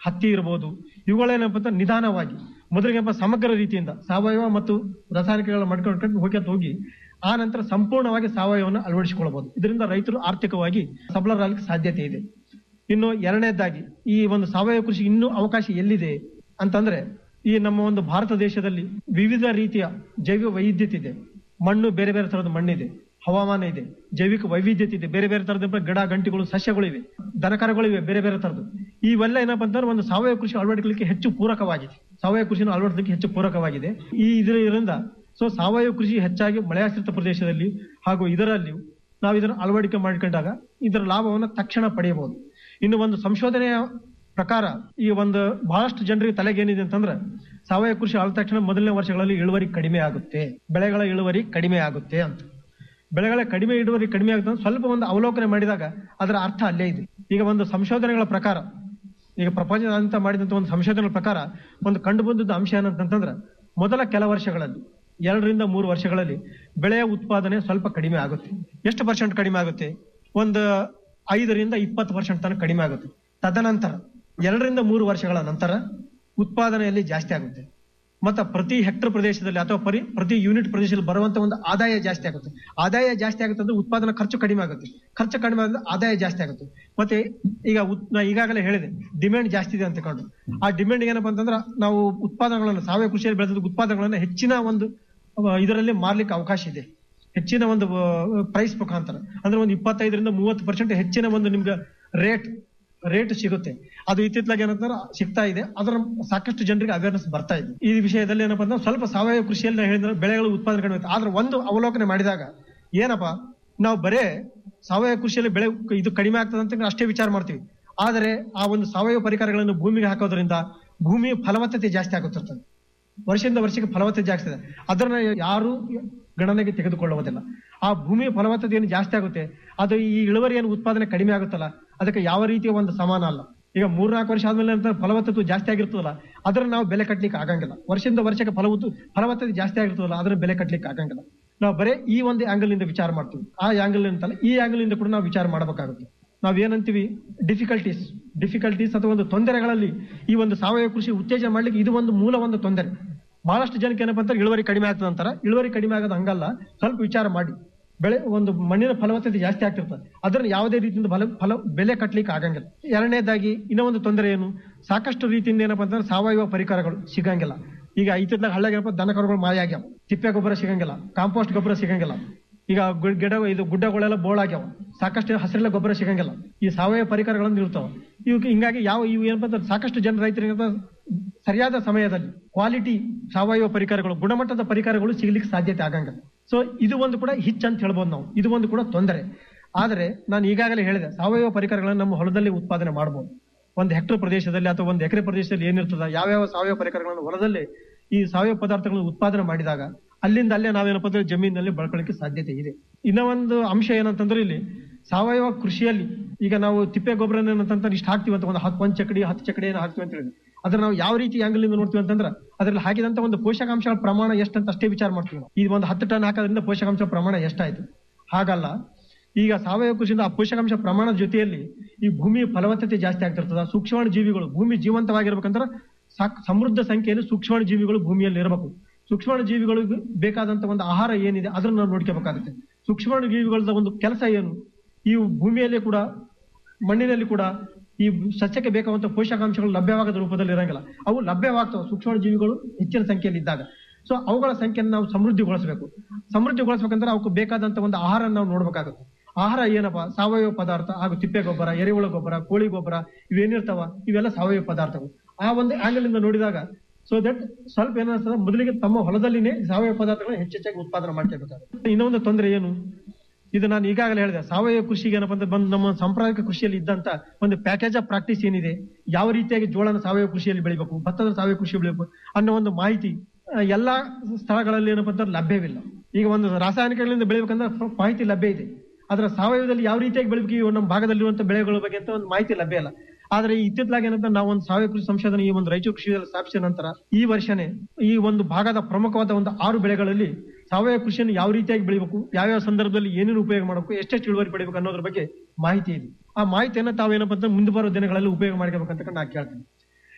ಹತ್ತಿ ಇರ್ಬೋದು ಇವುಗಳೇನಪ್ಪ ಅಂತ ನಿಧಾನವಾಗಿ ಮೊದಲಿಗೆಪ್ಪ ಸಮಗ್ರ ರೀತಿಯಿಂದ ಸಾವಯವ ಮತ್ತು ರಾಸಾಯನಿಕಗಳ ಮಾಡ್ಕೊಂಡು ಹೋಗ್ಯತ್ ಹೋಗಿ ಆ ನಂತರ ಸಂಪೂರ್ಣವಾಗಿ ಸಾವಯವವನ್ನು ಅಳವಡಿಸಿಕೊಳ್ಳಬಹುದು ಇದರಿಂದ ರೈತರು ಆರ್ಥಿಕವಾಗಿ ಸಬಲರಾಗಲಿಕ್ಕೆ ಸಾಧ್ಯತೆ ಇದೆ ಇನ್ನು ಎರಡನೇದಾಗಿ ಈ ಒಂದು ಸಾವಯವ ಕೃಷಿ ಇನ್ನೂ ಅವಕಾಶ ಎಲ್ಲಿದೆ ಅಂತಂದ್ರೆ ಈ ನಮ್ಮ ಒಂದು ಭಾರತ ದೇಶದಲ್ಲಿ ವಿವಿಧ ರೀತಿಯ ಜೈವ ವೈವಿಧ್ಯತೆ ಇದೆ ಮಣ್ಣು ಬೇರೆ ಬೇರೆ ತರದ ಮಣ್ಣಿದೆ ಹವಾಮಾನ ಇದೆ ಜೈವಿಕ ವೈವಿಧ್ಯತೆ ಇದೆ ಬೇರೆ ಬೇರೆ ತರದ ಗಿಡ ಗಂಟಿಗಳು ಸಸ್ಯಗಳಿವೆ ದನಕರಗಳಿವೆ ಬೇರೆ ಬೇರೆ ತರದ್ದು ಇವೆಲ್ಲ ಏನಪ್ಪಾ ಅಂತಂದ್ರೆ ಒಂದು ಸಾವಯವ ಕೃಷಿ ಅಳವಡಿಸಲಿಕ್ಕೆ ಹೆಚ್ಚು ಪೂರಕವಾಗಿದೆ ಸಾವಯವ ಕೃಷಿನ ಅಳವಡಿಸಲಿಕ್ಕೆ ಹೆಚ್ಚು ಪೂರಕವಾಗಿದೆ ಈ ಇದರಿಂದ ಸೊ ಸಾವಯವ ಕೃಷಿ ಹೆಚ್ಚಾಗಿ ಮಳೆಯಾಶ್ರಿತ ಪ್ರದೇಶದಲ್ಲಿ ಹಾಗೂ ಇದರಲ್ಲಿ ನಾವು ಇದನ್ನು ಅಳವಡಿಕೆ ಮಾಡಿಕೊಂಡಾಗ ಇದರ ಲಾಭವನ್ನು ತಕ್ಷಣ ಪಡೆಯಬಹುದು ಇನ್ನು ಒಂದು ಸಂಶೋಧನೆಯ ಪ್ರಕಾರ ಈ ಒಂದು ಬಹಳಷ್ಟು ಜನರಿಗೆ ತಲೆಗೇನಿದೆ ಅಂತಂದ್ರೆ ಸಾವಯವ ಕೃಷಿ ಆದ ತಕ್ಷಣ ಮೊದಲನೇ ವರ್ಷಗಳಲ್ಲಿ ಇಳುವರಿ ಕಡಿಮೆ ಆಗುತ್ತೆ ಬೆಳೆಗಳ ಇಳುವರಿ ಕಡಿಮೆ ಆಗುತ್ತೆ ಅಂತ ಬೆಳೆಗಳ ಕಡಿಮೆ ಇಳುವರಿ ಕಡಿಮೆ ಆಗುತ್ತೆ ಅಂತ ಸ್ವಲ್ಪ ಒಂದು ಅವಲೋಕನೆ ಮಾಡಿದಾಗ ಅದರ ಅರ್ಥ ಅಲ್ಲೇ ಇದೆ ಈಗ ಒಂದು ಸಂಶೋಧನೆಗಳ ಪ್ರಕಾರ ಈಗ ಪ್ರಪಂಚದಾದ್ಯಂತ ಮಾಡಿದಂತ ಒಂದು ಸಂಶೋಧನೆಗಳ ಪ್ರಕಾರ ಒಂದು ಕಂಡು ಬಂದದ್ದು ಅಂಶ ಏನಂತಂದ್ರೆ ಮೊದಲ ಕೆಲ ವರ್ಷಗಳಲ್ಲಿ ಎರಡರಿಂದ ಮೂರು ವರ್ಷಗಳಲ್ಲಿ ಬೆಳೆಯ ಉತ್ಪಾದನೆ ಸ್ವಲ್ಪ ಕಡಿಮೆ ಆಗುತ್ತೆ ಎಷ್ಟು ಪರ್ಸೆಂಟ್ ಕಡಿಮೆ ಆಗುತ್ತೆ ಒಂದು ಐದರಿಂದ ಇಪ್ಪತ್ತು ಪರ್ಸೆಂಟ್ ತನಕ ಕಡಿಮೆ ಆಗುತ್ತೆ ತದನಂತರ ಎರಡರಿಂದ ಮೂರು ವರ್ಷಗಳ ನಂತರ ಉತ್ಪಾದನೆಯಲ್ಲಿ ಜಾಸ್ತಿ ಆಗುತ್ತೆ ಮತ್ತೆ ಪ್ರತಿ ಹೆಕ್ಟರ್ ಪ್ರದೇಶದಲ್ಲಿ ಅಥವಾ ಪರಿ ಪ್ರತಿ ಯೂನಿಟ್ ಪ್ರದೇಶದಲ್ಲಿ ಬರುವಂತ ಒಂದು ಆದಾಯ ಜಾಸ್ತಿ ಆಗುತ್ತೆ ಆದಾಯ ಜಾಸ್ತಿ ಆಗುತ್ತೆ ಅಂದ್ರೆ ಉತ್ಪಾದನಾ ಖರ್ಚು ಕಡಿಮೆ ಆಗುತ್ತೆ ಖರ್ಚು ಕಡಿಮೆ ಆದ್ರೆ ಆದಾಯ ಜಾಸ್ತಿ ಆಗುತ್ತೆ ಮತ್ತೆ ಈಗ ಉತ್- ನಾ ಈಗಾಗಲೇ ಹೇಳಿದೆ ಡಿಮ್ಯಾಂಡ್ ಜಾಸ್ತಿ ಇದೆ ಅಂತ ಕೊಂಡು ಆ ಡಿಮ್ಯಾಂಡ್ ಏನಪ್ಪಾ ಅಂತಂದ್ರೆ ನಾವು ಉತ್ಪಾದನೆಗಳನ್ನು ಸಾವಯವ ಕೃಷಿಯಲ್ಲಿ ಬೆಳೆದ ಉತ್ಪಾದನೆಗಳನ್ನ ಹೆಚ್ಚಿನ ಒಂದು ಅಹ್, ಇದರಲ್ಲಿ ಮಾರ್ಲಿಕ್ಕೆ ಅವಕಾಶ ಇದೆ ಹೆಚ್ಚಿನ ಒಂದು ಪ್ರೈಸ್ ಮುಖಾಂತರ ಅಂದ್ರೆ ಒಂದು ಇಪ್ಪತ್ತೈದರಿಂದ ಮೂವತ್ತು ಪರ್ಸೆಂಟ್ ಹೆಚ್ಚಿನ ಒಂದು ನಿಮ್ಗೆ ರೇಟ್ ರೇಟ್ ಸಿಗುತ್ತೆ ಅದು ಇತ್ತಿತ್ತಲಾಗಿ ಏನಂತಾರೆ ಸಿಗ್ತಾ ಇದೆ ಅದರ ಸಾಕಷ್ಟು ಜನರಿಗೆ ಅವೇರ್ನೆಸ್ ಬರ್ತಾ ಇದೆ ಈ ವಿಷಯದಲ್ಲಿ ಏನಪ್ಪಾ ಅಂದ್ರೆ ಸ್ವಲ್ಪ ಸಾವಯವ ಕೃಷಿಯಲ್ಲಿ ನಾವು ಹೇಳಿದ್ರೆ ಬೆಳೆಗಳು ಉತ್ಪಾದನೆ ಕಡಿಮೆ ಆಗುತ್ತೆ. ಆದ್ರೆ ಒಂದು ಅವಲೋಕನೆ ಮಾಡಿದಾಗ ಏನಪ್ಪಾ ನಾವು ಬರೇ ಸಾವಯವ ಕೃಷಿಯಲ್ಲಿ ಬೆಳೆ ಇದು ಕಡಿಮೆ ಆಗ್ತದೆ ಅಂತ ಅಷ್ಟೇ ವಿಚಾರ ಮಾಡ್ತೀವಿ ಆದರೆ ಆ ಒಂದು ಸಾವಯವ ಪರಿಕರಗಳನ್ನು ಭೂಮಿಗೆ ಹಾಕೋದ್ರಿಂದ ಭೂಮಿಯ ಫಲವತ್ತತೆ ಜಾಸ್ತಿ ಆಗುತ್ತಿರ್ತದೆ ವರ್ಷದಿಂದ ವರ್ಷಕ್ಕೆ ಫಲವತ್ತತೆ ಜಾಸ್ತಿ ಇದೆ ಅದನ್ನ ಯಾರು ಗಣನೆಗೆ ತೆಗೆದುಕೊಳ್ಳುವುದಿಲ್ಲ ಆ ಭೂಮಿಯ ಫಲವತ್ತತೆ ಏನು ಜಾಸ್ತಿ ಆಗುತ್ತೆ ಅದು ಈ ಇಳುವರಿ ಏನು ಉತ್ಪಾದನೆ ಕಡಿಮೆ ಆಗುತ್ತಲ್ಲ ಅದಕ್ಕೆ ಯಾವ ರೀತಿಯ ಒಂದು ಸಮಾನ ಅಲ್ಲ ಈಗ ಮೂರ್ನಾಲ್ಕು ವರ್ಷ ಆದ್ಮೇಲೆ ಅಂತ ಫಲವತ್ತತೆ ಜಾಸ್ತಿ ಆಗಿರ್ತದಲ್ಲ ಅದನ್ನ ನಾವು ಬೆಲೆ ಕಟ್ಲಿಕ್ಕೆ ಆಗಂಗಿಲ್ಲ ವರ್ಷದಿಂದ ವರ್ಷಕ್ಕೆ ಫಲವತ್ತು ಫಲವತ್ತತೆ ಜಾಸ್ತಿ ಆಗಿರ್ತದಲ್ಲ ಅದನ್ನ ಬೆಲೆ ಕಟ್ಲಿಕ್ಕೆ ಆಗಂಗಿಲ್ಲ ನಾವು ಬರೇ ಈ ಒಂದು ಆಂಗಲ್ ಇಂದ ವಿಚಾರ ಮಾಡ್ತೀವಿ ಆ ಆಂಗಲ್ ಅಂತಲ್ಲ ಈ ಆಂಗಲ್ ಇಂದ ಕೂಡ ನಾವು ವಿಚಾರ ಮಾಡಬೇಕಾಗುತ್ತೆ ನಾವ್ ಏನಂತೀವಿ ಡಿಫಿಕಲ್ಟೀಸ್ ಡಿಫಿಕಲ್ಟೀಸ್ ಅಥವಾ ಒಂದು ತೊಂದರೆಗಳಲ್ಲಿ ಈ ಒಂದು ಸಾವಯವ ಕೃಷಿ ಉತ್ತೇಜನ ಮಾಡ್ಲಿಕ್ಕೆ ಇದು ಒಂದು ಮೂಲ ಒಂದು ತೊಂದರೆ ಬಹಳಷ್ಟು ಜನಕ್ಕೆ ಏನಪ್ಪಾ ಅಂತ ಇಳುವರಿ ಕಡಿಮೆ ಆಗ್ತದೆ ಅಂತಾರ ಇಳುವರಿ ಕಡಿಮೆ ಆಗೋದು ಹಂಗಲ್ಲ ಸ್ವಲ್ಪ ವಿಚಾರ ಮಾಡಿ ಬೆಳೆ ಒಂದು ಮಣ್ಣಿನ ಫಲವತ್ತತೆ ಜಾಸ್ತಿ ಆಗ್ತಿರ್ತದೆ ಅದನ್ನ ಯಾವುದೇ ರೀತಿಯಿಂದ ಫಲ ಫಲ ಬೆಲೆ ಕಟ್ಲಿಕ್ಕೆ ಆಗಂಗಿಲ್ಲ ಎರಡನೇದಾಗಿ ಇನ್ನೂ ಒಂದು ತೊಂದರೆ ಏನು ಸಾಕಷ್ಟು ರೀತಿಯಿಂದ ಏನಪ್ಪಾ ಅಂತಂದ್ರೆ ಸಾವಯವ ಪರಿಕರಗಳು ಸಿಗಂಗಿಲ್ಲ ಈಗ ಇತ್ತಿತ್ತಲಾಗ ಹಳ್ಳಿಯಾಗ ಏನಪ್ಪ ದನ ಕರುಗಳು ಮಾಯ ಆಗ್ಯಾವ ತಿಪ್ಪೆ ಗೊಬ್ಬರ ಸಿಗಂಗಿಲ್ಲ ಕಾಂಪೋಸ್ಟ್ ಗೊಬ್ಬರ ಸಿಗಂಗಿಲ್ಲ ಈಗ ಗು- ಗಿಡ ಇದು ಗುಡ್ಡಗಳೆಲ್ಲ ಬೋಳಾಗ್ಯಾವ ಸಾಕಷ್ಟು ಹಸಿರೆಲ್ಲ ಗೊಬ್ಬರ ಸಿಗಂಗಿಲ್ಲ ಈ ಸಾವಯವ ಪರಿಕರಗಳನ್ನು ಇರ್ತಾವ ಇವಕ್ಕೆ ಹಿಂಗಾಗಿ ಯಾವ ಇವು ಏನಪ್ಪ ಅಂದ್ರೆ ಸಾಕಷ್ಟು ಜನ ರೈತರಿಗೆ ಏನಪ್ಪ ಸರಿಯಾದ ಸಮಯದಲ್ಲಿ ಕ್ವಾಲಿಟಿ ಸಾವಯವ ಪರಿಕರಗಳು ಗುಣಮಟ್ಟದ ಪರಿಕರಗಳು ಸಿಗ್ಲಿಕ್ಕೆ ಸಾಧ್ಯತೆ ಆಗಂಗಿಲ್ಲ ಸೊ ಇದು ಒಂದು ಕೂಡ ಹಿಚ್ ಅಂತ ಹೇಳ್ಬೋದು ನಾವು ಇದು ಒಂದು ಕೂಡ ತೊಂದರೆ ಆದರೆ ನಾನು ಈಗಾಗಲೇ ಹೇಳಿದೆ ಸಾವಯವ ಪರಿಕರಗಳನ್ನು ನಮ್ಮ ಹೊಲದಲ್ಲಿ ಉತ್ಪಾದನೆ ಮಾಡಬಹುದು ಒಂದು ಹೆಕ್ಟರ್ ಪ್ರದೇಶದಲ್ಲಿ ಅಥವಾ ಒಂದು ಎಕರೆ ಪ್ರದೇಶದಲ್ಲಿ ಏನಿರ್ತದ ಯಾವ್ಯಾವ ಸಾವಯವ ಪರಿಕರಗಳನ್ನು ಹೊಲದಲ್ಲಿ ಈ ಸಾವಯವ ಪದಾರ್ಥಗಳನ್ನು ಉತ್ಪಾದನೆ ಮಾಡಿದಾಗ ಅಲ್ಲಿಂದ ಅಲ್ಲೇ ನಾವೇನಪ್ಪ ಅಂದ್ರೆ ಜಮೀನಿನಲ್ಲಿ ಬಳಕೊಳ್ಳಿಕ್ಕೆ ಸಾಧ್ಯತೆ ಇದೆ ಇನ್ನ ಒಂದು ಅಂಶ ಏನಂತಂದ್ರೆ ಇಲ್ಲಿ ಸಾವಯವ ಕೃಷಿಯಲ್ಲಿ ಈಗ ನಾವು ತಿಪ್ಪೆ ಗೊಬ್ಬರ ಏನಂತಂದ್ರೆ ಇಷ್ಟು ಹಾಕ್ತಿವಿ ಅಂತ ಒಂದು ಹತ್ತು ಒಂದ್ ಚಕಡಿ ಹತ್ತು ಚಕಡಿ ಏನು ಹಾಕ್ತಿವಿ ಅಂತ ಹೇಳಿ ಅದ್ರ ನಾವು ಯಾವ ರೀತಿ ಆಂಗಲ್ ಇಂದ ನೋಡ್ತೀವಿ ಅಂತಂದ್ರೆ ಅದ್ರಲ್ಲಿ ಹಾಕಿದಂತ ಒಂದು ಪೋಷಕಾಂಶಗಳ ಪ್ರಮಾಣ ಎಷ್ಟಂತ ಅಷ್ಟೇ ವಿಚಾರ ಮಾಡ್ತೀವಿ ನಾವು ಈ ಒಂದು ಹತ್ತು ಟನ್ ಹಾಕೋದ್ರಿಂದ ಪೋಷಕಾಂಶ ಪ್ರಮಾಣ ಎಷ್ಟಾಯ್ತು ಹಾಗಲ್ಲ ಈಗ ಸಾವಯವ ಕೃಷಿಯಿಂದ ಆ ಪೋಷಕಾಂಶ ಪ್ರಮಾಣದ ಜೊತೆಯಲ್ಲಿ ಈ ಭೂಮಿಯ ಫಲವತ್ತತೆ ಜಾಸ್ತಿ ಆಗ್ತಿರ್ತದ ಸೂಕ್ಷ್ಮಾಣು ಜೀವಿಗಳು ಭೂಮಿ ಜೀವಂತವಾಗಿರ್ಬೇಕಂದ್ರೆ ಸಾಕ್ ಸಮೃದ್ಧ ಸಂಖ್ಯೆಯಲ್ಲಿ ಸೂಕ್ಷ್ಮಾಣು ಜೀವಿಗಳು ಭೂಮಿಯಲ್ಲಿ ಇರಬೇಕು ಸೂಕ್ಷ್ಮಾಣು ಜೀವಿಗಳಿಗೆ ಬೇಕಾದಂತ ಒಂದು ಆಹಾರ ಏನಿದೆ ಅದನ್ನ ನಾವು ನೋಡ್ಕೋಬೇಕಾಗುತ್ತೆ ಸೂಕ್ಷ್ಮಾಣು ಜೀವಿಗಳ ಒಂದು ಕೆಲಸ ಏನು ಈ ಭೂಮಿಯಲ್ಲಿ ಕೂಡ ಮಣ್ಣಿನಲ್ಲಿ ಕೂಡ ಈ ಸಸ್ಯಕ್ಕೆ ಬೇಕಾದಂತ ಪೋಷಕಾಂಶಗಳು ಲಭ್ಯವಾಗದ ರೂಪದಲ್ಲಿ ಇರಂಗಿಲ್ಲ ಅವು ಲಭ್ಯವಾಗ್ತವೆ ಸೂಕ್ಷ್ಮ ಜೀವಿಗಳು ಹೆಚ್ಚಿನ ಸಂಖ್ಯೆಯಲ್ಲಿ ಇದ್ದಾಗ ಸೊ ಅವುಗಳ ಸಂಖ್ಯೆಯನ್ನು ನಾವು ಸಮೃದ್ಧಿಗೊಳಿಸಬೇಕು ಸಮೃದ್ಧಿಗೊಳಿಸ್ಬೇಕಂದ್ರೆ ಅವಕ್ಕೆ ಬೇಕಾದಂತ ಒಂದು ಆಹಾರ ನಾವು ನೋಡ್ಬೇಕಾಗುತ್ತೆ ಆಹಾರ ಏನಪ್ಪ ಸಾವಯವ ಪದಾರ್ಥ ಹಾಗೂ ತಿಪ್ಪೆ ಗೊಬ್ಬರ ಎರೆಹುಳ ಗೊಬ್ಬರ ಕೋಳಿ ಗೊಬ್ಬರ ಇವೇನಿರ್ತಾವ ಇವೆಲ್ಲ ಸಾವಯವ ಪದಾರ್ಥಗಳು ಆ ಒಂದು ಆಂಗಲ್ ಇಂದ ನೋಡಿದಾಗ ಸೊ ದಟ್ ಸ್ವಲ್ಪ ಏನಿಸ್ತದೆ ಮೊದಲಿಗೆ ತಮ್ಮ ಹೊಲದಲ್ಲಿನೇ ಸಾವಯವ ಪದಾರ್ಥಗಳನ್ನ ಹೆಚ್ಚೆಚ್ಚಾಗಿ ಉತ್ಪಾದನೆ ಮಾಡ್ಕೋಬೇಕಾಗುತ್ತೆ ಇನ್ನೊಂದು ತೊಂದರೆ ಏನು ಇದು ನಾನು ಈಗಾಗಲೇ ಹೇಳಿದೆ ಸಾವಯವ ಕೃಷಿಗೆ ಏನಪ್ಪ ಅಂದ್ರೆ ಬಂದು ನಮ್ಮ ಸಾಂಪ್ರದಾಯಿಕ ಕೃಷಿಯಲ್ಲಿ ಇದ್ದಂತ ಒಂದು ಪ್ಯಾಕೇಜ್ ಆಫ್ ಪ್ರಾಕ್ಟೀಸ್ ಏನಿದೆ ಯಾವ ರೀತಿಯಾಗಿ ಜೋಳನ ಸಾವಯವ ಕೃಷಿಯಲ್ಲಿ ಬೆಳಿಬೇಕು ಭತ್ತದ ಸಾವಯವ ಕೃಷಿ ಬೆಳಿಬೇಕು ಅನ್ನೋ ಒಂದು ಮಾಹಿತಿ ಆ, ಎಲ್ಲಾ ಸ್ಥಳಗಳಲ್ಲಿ ಏನಪ್ಪ ಅಂತಂದ್ರೆ ಲಭ್ಯವಿಲ್ಲ ಈಗ ಒಂದು ರಾಸಾಯನಿಕಗಳಿಂದ ಬೆಳಿಬೇಕಂದ್ರೆ ಸ್ವಲ್ಪ ಮಾಹಿತಿ ಲಭ್ಯ ಇದೆ ಆದ್ರೆ ಸಾವಯವದಲ್ಲಿ ಯಾವ ರೀತಿಯಾಗಿ ಬೆಳಿಬೇಕು ಈ ನಮ್ಮ ಭಾಗದಲ್ಲಿರುವಂತ ಬೆಳೆಗಳ ಬಗ್ಗೆ ಅಂತ ಒಂದು ಮಾಹಿತಿ ಲಭ್ಯ ಇಲ್ಲ ಆದ್ರೆ ಇತ್ತಿತ್ತಲಾಗಿ ಏನಂತ ನಾವು ಒಂದು ಸಾವಯವ ಕೃಷಿ ಸಂಶೋಧನೆ ಈ ಒಂದು ರಾಯಚೂರು ಕೃಷಿಯಲ್ಲಿ ಸ್ಥಾಪಿಸಿದ ನಂತರ ಈ ವರ್ಷನೇ ಈ ಒಂದು ಭಾಗದ ಪ್ರಮುಖವಾದ ಒಂದು ಆರು ಬೆಳೆಗಳಲ್ಲಿ ಸಾವಯವ ಕೃಷಿಯನ್ನು ಯಾವ ರೀತಿಯಾಗಿ ಬೆಳಿಬೇಕು ಯಾವ್ಯಾವ ಸಂದರ್ಭದಲ್ಲಿ ಏನೇನು ಉಪಯೋಗ ಮಾಡಬೇಕು ಎಷ್ಟೆಷ್ಟು ಇಳುವರಿ ಪಡಿಬೇಕು ಅನ್ನೋದ್ರ ಬಗ್ಗೆ ಮಾಹಿತಿ ಇದೆ ಆ ಮಾಹಿತಿಯನ್ನ ತಾವೇನಪ್ಪ ಅಂತ ಮುಂದೆ ಬರೋ ದಿನಗಳಲ್ಲಿ ಉಪಯೋಗ ಮಾಡ್ಕೋಬೇಕಂತ ನಾ ಕೇಳ್ತೀನಿ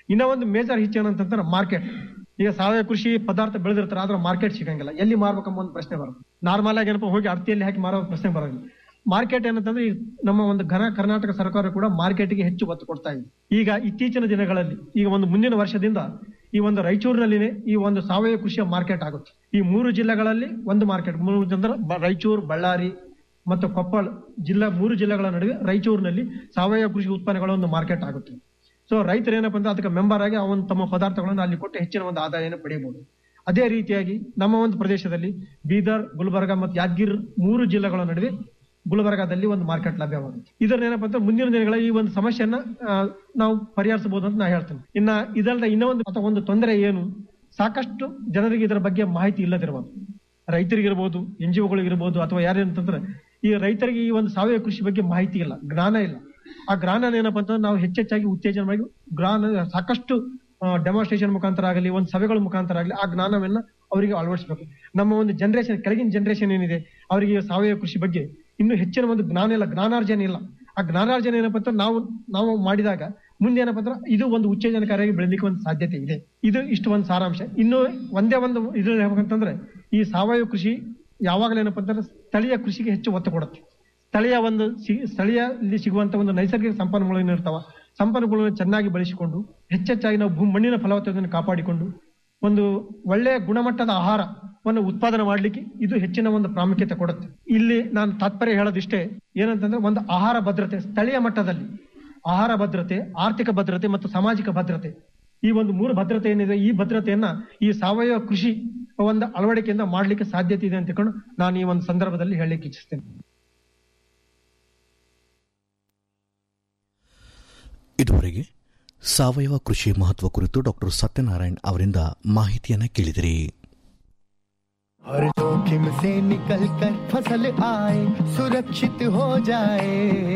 ಇನ್ನ ಒಂದು ಮೇಜರ್ ಹಿಚ್ ಏನಂತಂದ್ರೆ ಮಾರ್ಕೆಟ್ ಈಗ ಸಾವಯವ ಕೃಷಿ ಪದಾರ್ಥ ಬೆಳೆದಿರ್ತಾರೆ ಆದ್ರೆ ಮಾರ್ಕೆಟ್ ಸಿಗಂಗಿಲ್ಲ ಎಲ್ಲಿ ಮಾರ್ಬೇಕಂಬ ಒಂದು ಪ್ರಶ್ನೆ ಬರುತ್ತೆ ನಾರ್ಮಲ್ ಆಗಿ ಏನಪ್ಪ ಹೋಗಿ ಅರ್ತಿಯಲ್ಲಿ ಹಾಕಿ ಮಾರೋ ಪ್ರಶ್ನೆ ಬರೋದಿಲ್ಲ ಮಾರ್ಕೆಟ್ ಏನಂತಂದ್ರೆ ಈ ನಮ್ಮ ಒಂದು ಘನ ಕರ್ನಾಟಕ ಸರ್ಕಾರ ಕೂಡ ಮಾರ್ಕೆಟ್ಗೆ ಹೆಚ್ಚು ಒತ್ತು ಕೊಡ್ತಾ ಇದೆ ಈಗ ಇತ್ತೀಚಿನ ದಿನಗಳಲ್ಲಿ ಈಗ ಒಂದು ಮುಂದಿನ ವರ್ಷದಿಂದ ಈ ಒಂದು ರಾಯಚೂರಿನಲ್ಲಿನೇ ಈ ಒಂದು ಸಾವಯವ ಕೃಷಿಯ ಮಾರ್ಕೆಟ್ ಆಗುತ್ತೆ ಈ ಮೂರು ಜಿಲ್ಲೆಗಳಲ್ಲಿ ಒಂದು ಮಾರ್ಕೆಟ್ ಮೂರು ಅಂದ್ರೆ ಬ- ರಾಯಚೂರು ಬಳ್ಳಾರಿ ಮತ್ತು ಕೊಪ್ಪಳ ಜಿಲ್ಲಾ ಮೂರು ಜಿಲ್ಲೆಗಳ ನಡುವೆ ರಾಯಚೂರಿನಲ್ಲಿ ಸಾವಯವ ಕೃಷಿ ಉತ್ಪನ್ನಗಳ ಒಂದು ಮಾರ್ಕೆಟ್ ಆಗುತ್ತೆ ಸೊ ರೈತರು ಏನಪ್ಪ ಅಂದ್ರೆ ಅದಕ್ಕೆ ಮೆಂಬರ್ ಆಗಿ ಅವನು ತಮ್ಮ ಪದಾರ್ಥಗಳನ್ನು ಅಲ್ಲಿ ಕೊಟ್ಟು ಹೆಚ್ಚಿನ ಒಂದು ಆದಾಯನ ಪಡೆಯಬಹುದು ಅದೇ ರೀತಿಯಾಗಿ ನಮ್ಮ ಒಂದು ಪ್ರದೇಶದಲ್ಲಿ ಬೀದರ್ ಗುಲ್ಬರ್ಗ ಮತ್ತು ಯಾದಗಿರಿ ಮೂರು ಜಿಲ್ಲೆಗಳ ನಡುವೆ ಗುಲ್ಬರ್ಗಾದಲ್ಲಿ ಒಂದು ಮಾರ್ಕೆಟ್ ಲಭ್ಯವಾಗುತ್ತೆ ಇದರ ಏನಪ್ಪ ಅಂದ್ರೆ ಮುಂದಿನ ದಿನಗಳ ಈ ಒಂದು ಸಮಸ್ಯೆಯನ್ನ ಆ, ನಾವು ಪರಿಹರಿಸಬಹುದು ಅಂತ ನಾ ಹೇಳ್ತೇನೆ ಇನ್ನ ಇದಲ್ಲದೆ ಇನ್ನೂ ಒಂದು ಅಥವಾ ಒಂದು ತೊಂದರೆ ಏನು ಸಾಕಷ್ಟು ಜನರಿಗೆ ಇದರ ಬಗ್ಗೆ ಮಾಹಿತಿ ಇಲ್ಲದಿರಬಹುದು ರೈತರಿಗಿರ್ಬೋದು ಎನ್ ಜಿ ಒಗಳಿಗಿರ್ಬೋದು ಅಥವಾ ಯಾರೇನಂತಂದ್ರೆ ಈ ರೈತರಿಗೆ ಈ ಒಂದು ಸಾವಯವ ಕೃಷಿ ಬಗ್ಗೆ ಮಾಹಿತಿ ಇಲ್ಲ ಜ್ಞಾನ ಇಲ್ಲ ಆ ಜ್ಞಾನ ಏನಪ್ಪ ಅಂತಂದ್ರೆ ನಾವು ಹೆಚ್ಚೆಚ್ಚಾಗಿ ಉತ್ತೇಜನ ಮಾಡಿ ಜ್ಞಾನ ಸಾಕಷ್ಟು ಡೆಮಾನ್ಸ್ಟ್ರೇಷನ್ ಮುಖಾಂತರ ಆಗಲಿ ಒಂದು ಸಭೆಗಳ ಮುಖಾಂತರ ಆಗಲಿ ಆ ಜ್ಞಾನವನ್ನ ಅವರಿಗೆ ಅಳವಡಿಸಬೇಕು ನಮ್ಮ ಒಂದು ಜನರೇಷನ್ ಕೆಳಗಿನ ಜನರೇಷನ್ ಏನಿದೆ ಅವರಿಗೆ ಸಾವಯವ ಕೃಷಿ ಬಗ್ಗೆ ಇನ್ನೂ ಹೆಚ್ಚಿನ ಒಂದು ಜ್ಞಾನ ಇಲ್ಲ ಜ್ಞಾನಾರ್ಜನೆ ಇಲ್ಲ ಆ ಜ್ಞಾನಾರ್ಜನೆ ಏನಪ್ಪ ಅಂದ್ರೆ ನಾವು ನಾವು ಮಾಡಿದಾಗ ಮುಂದೆ ಏನಪ್ಪ ಅಂದ್ರೆ ಇದು ಒಂದು ಉತ್ತೇಜನಕಾರಿಯಾಗಿ ಬೆಳಲಿಕ್ಕೆ ಒಂದು ಸಾಧ್ಯತೆ ಇದೆ ಇದು ಇಷ್ಟು ಒಂದು ಸಾರಾಂಶ ಇನ್ನು ಒಂದೇ ಒಂದು ಇದು ಹೇಳ್ಬೇಕಂತಂದ್ರೆ ಈ ಸಾವಯವ ಕೃಷಿ ಯಾವಾಗಲೂ ಏನಪ್ಪ ಅಂತಂದ್ರೆ ಸ್ಥಳೀಯ ಕೃಷಿಗೆ ಹೆಚ್ಚು ಒತ್ತು ಕೊಡುತ್ತೆ ಸ್ಥಳೀಯ ಒಂದು ಸಿ- ಸ್ಥಳೀಯಲ್ಲಿ ಸಿಗುವಂತ ಒಂದು ನೈಸರ್ಗಿಕ ಸಂಪನ್ಮೂಲ ಇರ್ತಾವ ಸಂಪನ್ಮೂಲವನ್ನು ಚೆನ್ನಾಗಿ ಬಳಸಿಕೊಂಡು ಹೆಚ್ಚೆಚ್ಚಾಗಿ ನಾವು ಭೂ ಮಣ್ಣಿನ ಫಲವತ್ತತೆಯನ್ನು ಕಾಪಾಡಿಕೊಂಡು ಒಂದು ಒಳ್ಳೆಯ ಗುಣಮಟ್ಟದ ಆಹಾರವನ್ನು ಉತ್ಪಾದನೆ ಮಾಡಲಿಕ್ಕೆ ಇದು ಹೆಚ್ಚಿನ ಒಂದು ಪ್ರಾಮುಖ್ಯತೆ ಕೊಡುತ್ತೆ ಇಲ್ಲಿ ನಾನು ತಾತ್ಪರ್ಯ ಹೇಳೋದಿಷ್ಟೇ ಏನಂತಂದ್ರೆ ಒಂದು ಆಹಾರ ಭದ್ರತೆ ಸ್ಥಳೀಯ ಮಟ್ಟದಲ್ಲಿ ಆಹಾರ ಭದ್ರತೆ ಆರ್ಥಿಕ ಭದ್ರತೆ ಮತ್ತು ಸಾಮಾಜಿಕ ಭದ್ರತೆ ಈ ಒಂದು ಮೂರು ಭದ್ರತೆ ಏನಿದೆ ಈ ಭದ್ರತೆಯನ್ನ ಈ ಸಾವಯವ ಕೃಷಿ ಒಂದು ಅಳವಡಿಕೆಯಿಂದ ಮಾಡಲಿಕ್ಕೆ ಸಾಧ್ಯತೆ ಇದೆ ಅಂತ ತಿಳ್ಕೊಂಡು ನಾನು ಈ ಒಂದು ಸಂದರ್ಭದಲ್ಲಿ ಹೇಳಲಿಕ್ಕೆ ಇಚ್ಛಿಸ್ತೇನೆ ಇದುವರೆಗೆ ಸಾವಯವ ಕೃಷಿ ಮಹತ್ವ ಕುರಿತು ಡಾಕ್ಟರ್ ಸತ್ಯನಾರಾಯಣ್ ಅವರಿಂದ ಮಾಹಿತಿಯನ್ನ ಕೇಳಿದಿರಿ हर जोखिम से निकल कर फसल आए सुरक्षित हो जाए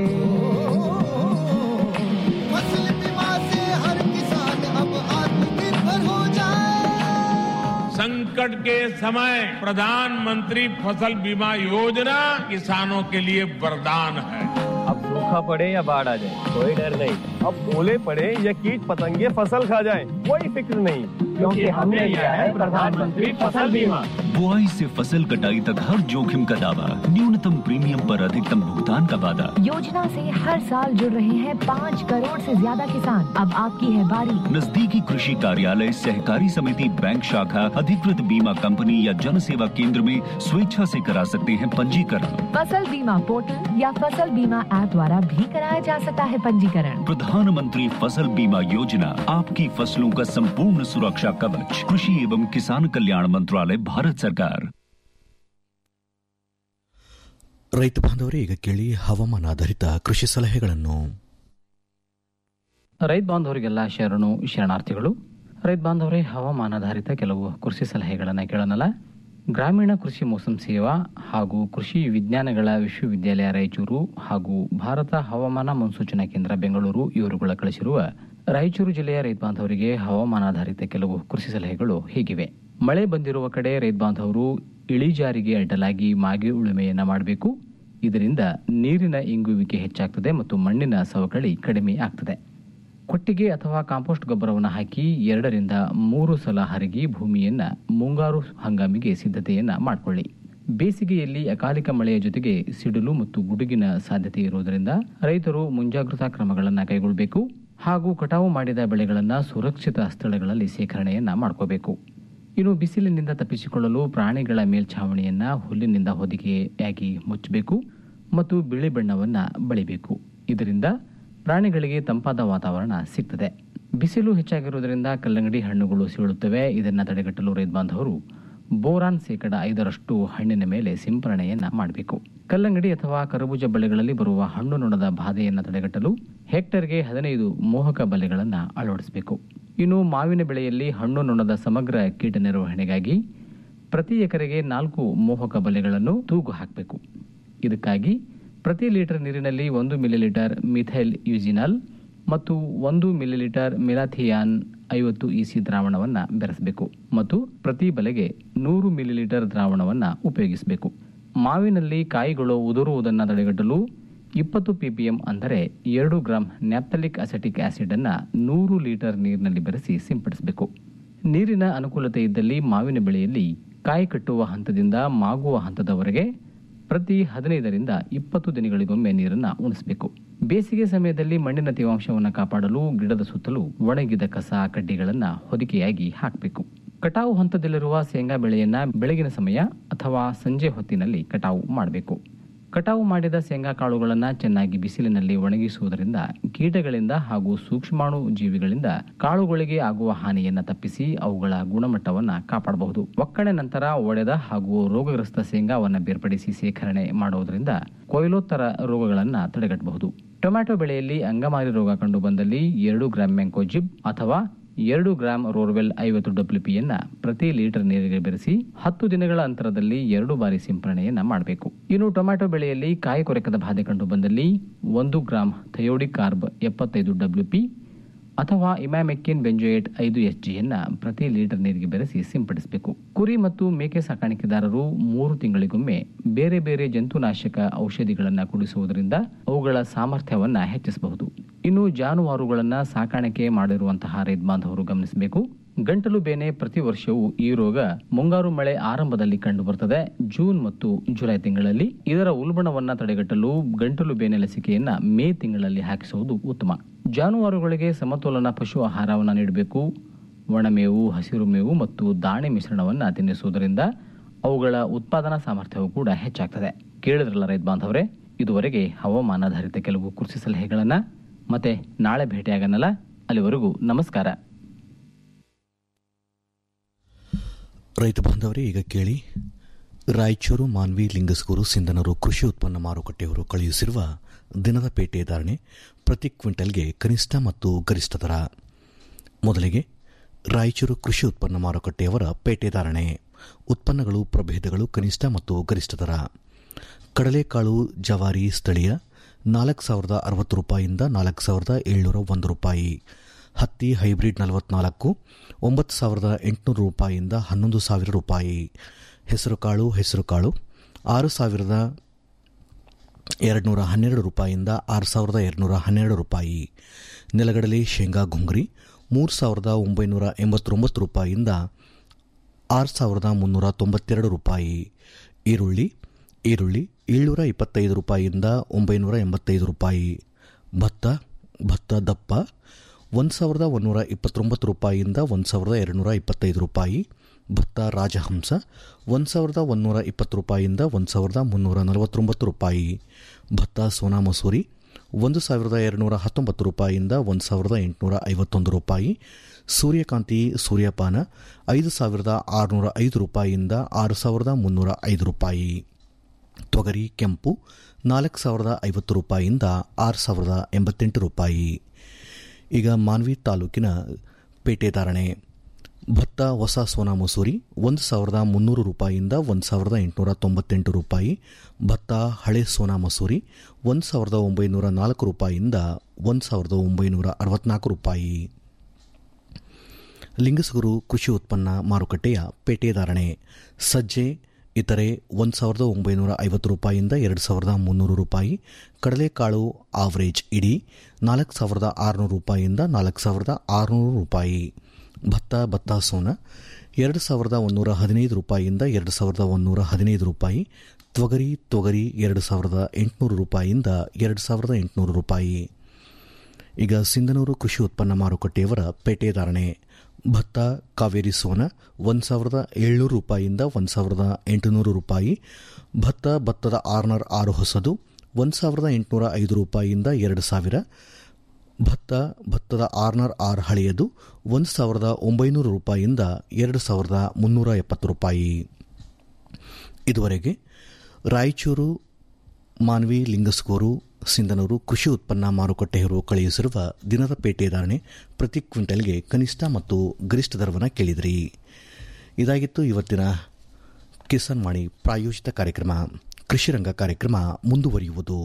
फसल बीमा से हर किसान अब आत्मनिर्भर हो जाए संकट के समय प्रधानमंत्री फसल बीमा योजना किसानों के लिए वरदान है अब सूखा पड़े या बाढ़ आ जाए कोई डर नहीं अब ओले पड़े या कीट पतंगे फसल खा जाए कोई फिक्र नहीं क्योंकि हमने लिया है प्रधानमंत्री फसल बीमा बुआई से फसल कटाई तक हर जोखिम का दावा न्यूनतम प्रीमियम पर अधिकतम भुगतान का वादा योजना से हर साल जुड़ रहे हैं पाँच करोड़ से ज्यादा किसान अब आपकी है बारी नजदीकी कृषि कार्यालय सहकारी समिति बैंक शाखा अधिकृत बीमा कंपनी या जन सेवा केंद्र में स्वेच्छा से करा सकते हैं पंजीकरण फसल बीमा पोर्टल या फसल बीमा ऐप द्वारा भी कराया जा सकता है पंजीकरण प्रधानमंत्री फसल बीमा योजना आपकी फसलों का संपूर्ण सुरक्षा कवच कृषि एवं किसान कल्याण मंत्रालय भारत सरकार ರೈತ ಬಾಂಧವರೇ ಈಗ ಕೇಳಿ ಹವಾಮಾನ ಆಧಾರಿತ ಕೃಷಿ ಸಲಹೆಗಳನ್ನು ರೈತ ಬಾಂಧವರಿಗೆಲ್ಲ ಶರಣು ಶರಣಾರ್ಥಿಗಳು ರೈತ ಬಾಂಧವರೇ ಹವಾಮಾನಾಧಾರಿತ ಕೆಲವು ಕೃಷಿ ಸಲಹೆಗಳನ್ನು ಕೇಳೋಣಲ್ಲ ಗ್ರಾಮೀಣ ಕೃಷಿ ಮೋಸಂ ಸೇವಾ ಹಾಗೂ ಕೃಷಿ ವಿಜ್ಞಾನಗಳ ವಿಶ್ವವಿದ್ಯಾಲಯ ರಾಯಚೂರು ಹಾಗೂ ಭಾರತ ಹವಾಮಾನ ಮುನ್ಸೂಚನಾ ಕೇಂದ್ರ ಬೆಂಗಳೂರು ಇವರುಗಳ ಕಳಿಸಿರುವ ರಾಯಚೂರು ಜಿಲ್ಲೆಯ ರೈತ ಬಾಂಧವರಿಗೆ ಹವಾಮಾನಾಧಾರಿತ ಕೆಲವು ಕೃಷಿ ಸಲಹೆಗಳು ಹೀಗಿವೆ ಮಳೆ ಬಂದಿರುವ ಕಡೆ ರೈತ ಬಾಂಧವರು ಇಳಿಜಾರಿಗೆ ಅಡ್ಡಲಾಗಿ ಮಾಗಿ ಉಳುಮೆಯನ್ನ ಮಾಡಬೇಕು ಇದರಿಂದ ನೀರಿನ ಇಂಗುವಿಕೆ ಹೆಚ್ಚಾಗ್ತದೆ ಮತ್ತು ಮಣ್ಣಿನ ಸವಕಳಿ ಕಡಿಮೆ ಆಗ್ತದೆ ಕೊಟ್ಟಿಗೆ ಅಥವಾ ಕಾಂಪೋಸ್ಟ್ ಗೊಬ್ಬರವನ್ನು ಹಾಕಿ ಎರಡರಿಂದ ಮೂರು ಸಲ ಹರಗಿ ಭೂಮಿಯನ್ನ ಮುಂಗಾರು ಹಂಗಾಮಿಗೆ ಸಿದ್ಧತೆಯನ್ನ ಮಾಡಿಕೊಳ್ಳಿ ಬೇಸಿಗೆಯಲ್ಲಿ ಅಕಾಲಿಕ ಮಳೆಯ ಜೊತೆಗೆ ಸಿಡಿಲು ಮತ್ತು ಗುಡುಗಿನ ಸಾಧ್ಯತೆ ಇರುವುದರಿಂದ ರೈತರು ಮುಂಜಾಗ್ರತಾ ಕ್ರಮಗಳನ್ನು ಕೈಗೊಳ್ಳಬೇಕು ಹಾಗೂ ಕಟಾವು ಮಾಡಿದ ಬೆಳೆಗಳನ್ನು ಸುರಕ್ಷಿತ ಸ್ಥಳಗಳಲ್ಲಿ ಸೇಖರಣೆಯನ್ನ ಮಾಡ್ಕೋಬೇಕು ಇನ್ನು ಬಿಸಿಲಿನಿಂದ ತಪ್ಪಿಸಿಕೊಳ್ಳಲು ಪ್ರಾಣಿಗಳ ಮೇಲ್ಛಾವಣಿಯನ್ನ ಹುಲ್ಲಿನಿಂದ ಹೊದಿಕೆಯಾಗಿ ಮುಚ್ಚಬೇಕು ಮತ್ತು ಬಿಳಿ ಬಣ್ಣವನ್ನ ಬಳಿಬೇಕು ಇದರಿಂದ ಪ್ರಾಣಿಗಳಿಗೆ ತಂಪಾದ ವಾತಾವರಣ ಸಿಗ್ತದೆ ಬಿಸಿಲು ಹೆಚ್ಚಾಗಿರುವುದರಿಂದ ಕಲ್ಲಂಗಡಿ ಹಣ್ಣುಗಳು ಸೀಳುತ್ತವೆ ಇದನ್ನು ತಡೆಗಟ್ಟಲು ರೈತ ಬಾಂಧವರು ಬೋರಾನ್ ಶೇಕಡ ಐದರಷ್ಟು ಹಣ್ಣಿನ ಮೇಲೆ ಸಿಂಪರಣೆಯನ್ನ ಮಾಡಬೇಕು ಕಲ್ಲಂಗಡಿ ಅಥವಾ ಕರಬೂಜ ಬೆಳೆಗಳಲ್ಲಿ ಬರುವ ಹಣ್ಣು ನೊಣದ ಬಾಧೆಯನ್ನು ತಡೆಗಟ್ಟಲು ಹೆಕ್ಟರ್ಗೆ ಹದಿನೈದು ಮೋಹಕ ಬಲೆಗಳನ್ನು ಅಳವಡಿಸಬೇಕು ಇನ್ನು ಮಾವಿನ ಬೆಳೆಯಲ್ಲಿ ಹಣ್ಣು ನೊಣದ ಸಮಗ್ರ ಕೀಟ ನಿರ್ವಹಣೆಗಾಗಿ ಪ್ರತಿ ಎಕರೆಗೆ ನಾಲ್ಕು ಮೋಹಕ ಬಲೆಗಳನ್ನು ತೂಗು ಹಾಕಬೇಕು ಇದಕ್ಕಾಗಿ ಪ್ರತಿ ಲೀಟರ್ ನೀರಿನಲ್ಲಿ ಒಂದು ಮಿಲಿಲೀಟರ್ ಮಿಥೈಲ್ ಯುಜಿನಲ್ ಮತ್ತು ಒಂದು ಮಿಲಿಲೀಟರ್ ಮಿಲಾಥಿಯಾನ್ ಐವತ್ತು ಇಸಿ ದ್ರಾವಣವನ್ನು ಬೆರೆಸಬೇಕು ಮತ್ತು ಪ್ರತಿ ಬಲೆಗೆ ನೂರು ಮಿಲಿಲೀಟರ್ ದ್ರಾವಣವನ್ನು ಉಪಯೋಗಿಸಬೇಕು ಮಾವಿನಲ್ಲಿ ಕಾಯಿಗಳು ಉದುರುವುದನ್ನು ತಡೆಗಟ್ಟಲು ಇಪ್ಪತ್ತು ಪಿಪಿಎಂ ಅಂದರೆ ಎರಡು ಗ್ರಾಂ ನ್ಯಾಪ್ಥಲಿಕ್ ಅಸೆಟಿಕ್ ಆಸಿಡ್ ಅನ್ನ ನೂರು ಲೀಟರ್ ನೀರಿನಲ್ಲಿ ಬೆರೆಸಿ ಸಿಂಪಡಿಸಬೇಕು ನೀರಿನ ಅನುಕೂಲತೆ ಇದ್ದಲ್ಲಿ ಮಾವಿನ ಬೆಳೆಯಲ್ಲಿ ಕಾಯಿ ಕಟ್ಟುವ ಹಂತದಿಂದ ಮಾಗುವ ಹಂತದವರೆಗೆ ಪ್ರತಿ ಹದಿನೈದರಿಂದ ಇಪ್ಪತ್ತು ದಿನಗಳಿಗೊಮ್ಮೆ ನೀರನ್ನು ಉಣಿಸಬೇಕು ಬೇಸಿಗೆ ಸಮಯದಲ್ಲಿ ಮಣ್ಣಿನ ತೇವಾಂಶವನ್ನು ಕಾಪಾಡಲು ಗಿಡದ ಸುತ್ತಲೂ ಒಣಗಿದ ಕಸ ಕಡ್ಡಿಗಳನ್ನು ಹೊದಿಕೆಯಾಗಿ ಹಾಕಬೇಕು ಕಟಾವು ಹಂತದಲ್ಲಿರುವ ಶೇಂಗಾ ಬೆಳೆಯನ್ನ ಬೆಳಗಿನ ಸಮಯ ಅಥವಾ ಸಂಜೆ ಹೊತ್ತಿನಲ್ಲಿ ಕಟಾವು ಮಾಡಬೇಕು ಕಟಾವು ಮಾಡಿದ ಶೇಂಗಾ ಕಾಳುಗಳನ್ನು ಚೆನ್ನಾಗಿ ಬಿಸಿಲಿನಲ್ಲಿ ಒಣಗಿಸುವುದರಿಂದ ಕೀಟಗಳಿಂದ ಹಾಗೂ ಸೂಕ್ಷ್ಮಾಣು ಜೀವಿಗಳಿಂದ ಕಾಳುಗಳಿಗೆ ಆಗುವ ಹಾನಿಯನ್ನು ತಪ್ಪಿಸಿ ಅವುಗಳ ಗುಣಮಟ್ಟವನ್ನು ಕಾಪಾಡಬಹುದು ಒಕ್ಕಣೆ ನಂತರ ಒಡೆದ ಹಾಗೂ ರೋಗಗ್ರಸ್ತ ಶೇಂಗಾವನ್ನು ಬೇರ್ಪಡಿಸಿ ಶೇಖರಣೆ ಮಾಡುವುದರಿಂದ ಕೊಯ್ಲೋತ್ತರ ರೋಗಗಳನ್ನು ತಡೆಗಟ್ಟಬಹುದು ಟೊಮ್ಯಾಟೊ ಬೆಳೆಯಲ್ಲಿ ಅಂಗಮಾರಿ ರೋಗ ಕಂಡು ಬಂದಲ್ಲಿ ಎರಡು ಗ್ರಾಂ ಮೆಂಕೋಜಿಬ್ ಅಥವಾ ಎರಡು ಗ್ರಾಂ ರೋರ್ವೆಲ್ ಐವತ್ತು ಡಬ್ಲ್ಯೂಪಿಯನ್ನ ಪ್ರತಿ ಲೀಟರ್ ನೀರಿಗೆ ಬೆರೆಸಿ ಹತ್ತು ದಿನಗಳ ಅಂತರದಲ್ಲಿ ಎರಡು ಬಾರಿ ಸಿಂಪರಣೆಯನ್ನ ಮಾಡಬೇಕು ಇನ್ನು ಟೊಮ್ಯಾಟೊ ಬೆಳೆಯಲ್ಲಿ ಕಾಯಿ ಕೊರೆಕದ ಬಾಧೆ ಕಂಡು ಬಂದಲ್ಲಿ ಒಂದು ಗ್ರಾಂ ಥಯೋಡಿಕ್ ಕಾರ್ಬ್ ಎಪ್ಪತ್ತೈದು ಡಬ್ಲ್ಯೂಪಿ ಅಥವಾ ಇಮ್ಯಾಮೆಕ್ಕಿನ್ ಬೆಂಜೋಯೇಟ್ ಐದು ಎಸ್ ಜಿಯನ್ನ ಪ್ರತಿ ಲೀಟರ್ ನೀರಿಗೆ ಬೆರೆಸಿ ಸಿಂಪಡಿಸಬೇಕು ಕುರಿ ಮತ್ತು ಮೇಕೆ ಸಾಕಾಣಿಕೆದಾರರು ಮೂರು ತಿಂಗಳಿಗೊಮ್ಮೆ ಬೇರೆ ಬೇರೆ ಜಂತುನಾಶಕ ಔಷಧಿಗಳನ್ನು ಕುಡಿಸುವುದರಿಂದ ಅವುಗಳ ಸಾಮರ್ಥ್ಯವನ್ನ ಹೆಚ್ಚಿಸಬಹುದು ಇನ್ನು ಜಾನುವಾರುಗಳನ್ನ ಸಾಕಾಣಿಕೆ ಮಾಡಿರುವಂತಹ ರೈತ ಬಾಂಧವರು ಗಮನಿಸಬೇಕು ಗಂಟಲು ಬೇನೆ ಪ್ರತಿ ವರ್ಷವೂ ಈ ರೋಗ ಮುಂಗಾರು ಮಳೆ ಆರಂಭದಲ್ಲಿ ಕಂಡು ಬರುತ್ತದೆ ಜೂನ್ ಮತ್ತು ಜುಲೈ ತಿಂಗಳಲ್ಲಿ ಇದರ ಉಲ್ಬಣವನ್ನ ತಡೆಗಟ್ಟಲು ಗಂಟಲು ಬೇನೆ ಲಸಿಕೆಯನ್ನ ಮೇ ತಿಂಗಳಲ್ಲಿ ಹಾಕಿಸುವುದು ಉತ್ತಮ ಜಾನುವಾರುಗಳಿಗೆ ಸಮತೋಲನ ಪಶು ಆಹಾರವನ್ನು ನೀಡಬೇಕು ಒಣಮೇವು ಹಸಿರು ಮೇವು ಮತ್ತು ದಾಣೆ ಮಿಶ್ರಣವನ್ನು ತಿನ್ನಿಸುವುದರಿಂದ ಅವುಗಳ ಉತ್ಪಾದನಾ ಸಾಮರ್ಥ್ಯವು ಕೂಡ ಹೆಚ್ಚಾಗ್ತದೆ ಕೇಳಿದ್ರಲ್ಲ ರೈತ ಬಾಂಧವರೇ ಇದುವರೆಗೆ ಹವಾಮಾನಾಧಾರಿತ ಕೆಲವು ಕೃಷಿ ಸಲಹೆಗಳನ್ನ ಮತ್ತೆ ನಾಳೆ ಭೇಟಿಯಾಗನಲ್ಲ ಅಲ್ಲಿವರೆಗೂ ನಮಸ್ಕಾರ ರೈತ ಬಾಂಧವರೇ ಈಗ ಕೇಳಿ ರಾಯಚೂರು ಮಾನ್ವಿ ಲಿಂಗಸ್ಗೂರು ಸಿಂಧನೂರು ಕೃಷಿ ಉತ್ಪನ್ನ ಮಾರುಕಟ್ಟೆಯವರು ಕಳುಹಿಸಿರುವ ದಿನದ ಪೇಟೆ ಧಾರಣೆ ಪ್ರತಿ ಕ್ವಿಂಟಲ್ಗೆ ಕನಿಷ್ಠ ಮತ್ತು ಗರಿಷ್ಠ ದರ ಮೊದಲಿಗೆ ರಾಯಚೂರು ಕೃಷಿ ಉತ್ಪನ್ನ ಮಾರುಕಟ್ಟೆಯವರ ಪೇಟೆ ಧಾರಣೆ ಉತ್ಪನ್ನಗಳು ಪ್ರಭೇದಗಳು ಕನಿಷ್ಠ ಮತ್ತು ಗರಿಷ್ಠ ದರ ಕಡಲೆಕಾಳು ಜವಾರಿ ಸ್ಥಳೀಯ ನಾಲ್ಕು ಸಾವಿರದ ಅರವತ್ತು ರೂಪಾಯಿಯಿಂದ ನಾಲ್ಕು ಸಾವಿರದ ಏಳ್ನೂರ ಒಂದು ರೂಪಾಯಿ ಹತ್ತಿ ಹೈಬ್ರಿಡ್ ನಲವತ್ನಾಲ್ಕು ಒಂಬತ್ತು ಸಾವಿರದ ಎಂಟುನೂರು ರೂಪಾಯಿಯಿಂದ ಹನ್ನೊಂದು ಸಾವಿರ ರೂಪಾಯಿ ಹೆಸರುಕಾಳು ಹೆಸರುಕಾಳು ಆರು ಸಾವಿರದ ಎರಡುನೂರ ಹನ್ನೆರಡು ರೂಪಾಯಿಯಿಂದ ಆರು ಸಾವಿರದ ಎರಡುನೂರ ಹನ್ನೆರಡು ರೂಪಾಯಿ ನೆಲಗಡಲೆ ಶೇಂಗಾ ಗುಂಗ್ರಿ ಮೂರು ಸಾವಿರದ ಒಂಬೈನೂರ ಎಂಬತ್ತೊಂಬತ್ತು ರೂಪಾಯಿಯಿಂದ ಆರು ಸಾವಿರದ ಮುನ್ನೂರ ತೊಂಬತ್ತೆರಡು ರೂಪಾಯಿ ಈರುಳ್ಳಿ ಈರುಳ್ಳಿ ಏಳ್ನೂರ ಇಪ್ಪತ್ತೈದು ರೂಪಾಯಿಯಿಂದ ಒಂಬೈನೂರ ಎಂಬತ್ತೈದು ರೂಪಾಯಿ ಭತ್ತ ಭತ್ತ ದಪ್ಪ ಒಂದು ಸಾವಿರದ ಒಂದೂರ ಇಪ್ಪತ್ತೊಂಬತ್ತು ರೂಪಾಯಿಯಿಂದ ಒಂದು ಸಾವಿರದ ಎರಡುನೂರ ಇಪ್ಪತ್ತೈದು ರೂಪಾಯಿ ಭತ್ತ ರಾಜಹಂಸ ಒಂದು ಸಾವಿರದ ಒಂದೂರ ಇಪ್ಪತ್ತು ರೂಪಾಯಿಯಿಂದ ಒಂದು ಸಾವಿರದ ಮುನ್ನೂರ ನಲವತ್ತೊಂಬತ್ತು ರೂಪಾಯಿ ಭತ್ತ ಸೋನಾ ಮಸೂರಿ ಒಂದು ಸಾವಿರದ ಎರಡುನೂರ ಹತ್ತೊಂಬತ್ತು ರೂಪಾಯಿಯಿಂದ ಒಂದು ಸಾವಿರದ ಎಂಟುನೂರ ಐವತ್ತೊಂದು ರೂಪಾಯಿ ಸೂರ್ಯಕಾಂತಿ ಸೂರ್ಯಪಾನ ಐದು ಸಾವಿರದ ಆರುನೂರ ಐದು ರೂಪಾಯಿಯಿಂದ ಆರು ಸಾವಿರದ ಮುನ್ನೂರ ಐದು ರೂಪಾಯಿ ತೊಗರಿ ಕೆಂಪು ನಾಲ್ಕು ಸಾವಿರದ ಐವತ್ತು ರೂಪಾಯಿಯಿಂದ ಆರು ಸಾವಿರದ ಎಂಬತ್ತೆಂಟು ರೂಪಾಯಿ ಈಗ ಮಾನ್ವಿ ತಾಲೂಕಿನ ಪೇಟೆ ಧಾರಣೆ ಭತ್ತ ಹೊಸ ಸೋನಾ ಮಸೂರಿ ಒಂದು ಸಾವಿರದ ಮುನ್ನೂರು ರೂಪಾಯಿಯಿಂದ ಒಂದು ಸಾವಿರದ ಎಂಟುನೂರ ತೊಂಬತ್ತೆಂಟು ರೂಪಾಯಿ ಭತ್ತ ಹಳೆ ಸೋನಾ ಮಸೂರಿ ಒಂದು ಸಾವಿರದ ಒಂಬೈನೂರ ನಾಲ್ಕು ರೂಪಾಯಿಯಿಂದ ಒಂದು ಸಾವಿರದ ಒಂಬೈನೂರ ಅರವತ್ನಾಲ್ಕು ರೂಪಾಯಿ ಲಿಂಗಸಗೂರು ಕೃಷಿ ಉತ್ಪನ್ನ ಮಾರುಕಟ್ಟೆಯ ಪೇಟೆ ಧಾರಣೆ ಸಜ್ಜೆ ಇತರೆ ಒಂದು ಸಾವಿರದ ಒಂಬೈನೂರ ಐವತ್ತು ರೂಪಾಯಿಯಿಂದ ಎರಡು ಸಾವಿರದ ಮುನ್ನೂರು ರೂಪಾಯಿ ಕಡಲೆಕಾಳು ಆವರೇಜ್ ಇಡೀ ನಾಲ್ಕು ಸಾವಿರದ ಆರುನೂರು ರೂಪಾಯಿಯಿಂದ ನಾಲ್ಕು ಸಾವಿರದ ಆರುನೂರು ರೂಪಾಯಿ ಭತ್ತ ಭತ್ತ ಸೋನ ಎರಡು ಸಾವಿರದ ಒಂದೂರ ಹದಿನೈದು ರೂಪಾಯಿಯಿಂದ ಎರಡು ಸಾವಿರದ ಒಂದೂರ ಹದಿನೈದು ರೂಪಾಯಿ ತೊಗರಿ ತೊಗರಿ ಎರಡು ಸಾವಿರದ ಎಂಟುನೂರು ರೂಪಾಯಿಯಿಂದ ಎರಡು ಸಾವಿರದ ಎಂಟುನೂರು ರೂಪಾಯಿ ಈಗ ಸಿಂಧನೂರು ಕೃಷಿ ಉತ್ಪನ್ನ ಮಾರುಕಟ್ಟೆಯವರ ಪೇಟೆ ಧಾರಣೆ ಭತ್ತ ಕಾವೇರಿ ಸೋನ ಒಂದು ಸಾವಿರದ ಏಳ್ನೂರು ರೂಪಾಯಿಯಿಂದ ಒಂದು ಸಾವಿರದ ಎಂಟುನೂರು ರೂಪಾಯಿ ಭತ್ತ ಭತ್ತದ ಆರ್ನರ್ ಆರು ಹೊಸದು ಒಂದು ಸಾವಿರದ ಎಂಟುನೂರ ಐದು ರೂಪಾಯಿಯಿಂದ ಎರಡು ಸಾವಿರ ಭತ್ತ ಭತ್ತದ ಆರ್ನರ್ ಆರ್ ಹಳೆಯದು ಒಂದು ಸಾವಿರದ ಒಂಬೈನೂರು ರೂಪಾಯಿಯಿಂದ ಎರಡು ಸಾವಿರದ ಮುನ್ನೂರ ಎಪ್ಪತ್ತು ರೂಪಾಯಿ ಇದುವರೆಗೆ ರಾಯಚೂರು ಮಾನ್ವಿ ಲಿಂಗಸ್ಗೂರು ಸಿಂಧನೂರು ಕೃಷಿ ಉತ್ಪನ್ನ ಮಾರುಕಟ್ಟೆಯವರು ಕಳುಹಿಸಿರುವ ದಿನದ ಪೇಟೆ ಧಾರಣೆ ಪ್ರತಿ ಕ್ವಿಂಟಲ್ಗೆ ಕನಿಷ್ಠ ಮತ್ತು ಗರಿಷ್ಠ ದರವನ್ನು ಕೇಳಿದ್ರಿ ಇದಾಗಿತ್ತು ಇವತ್ತಿನ ಕಿಸಾನ್ ವಾಣಿ ಪ್ರಾಯೋಜಿತ ಕಾರ್ಯಕ್ರಮ ಕೃಷಿ ರಂಗ ಕಾರ್ಯಕ್ರಮ ಮುಂದುವರಿಯುವುದು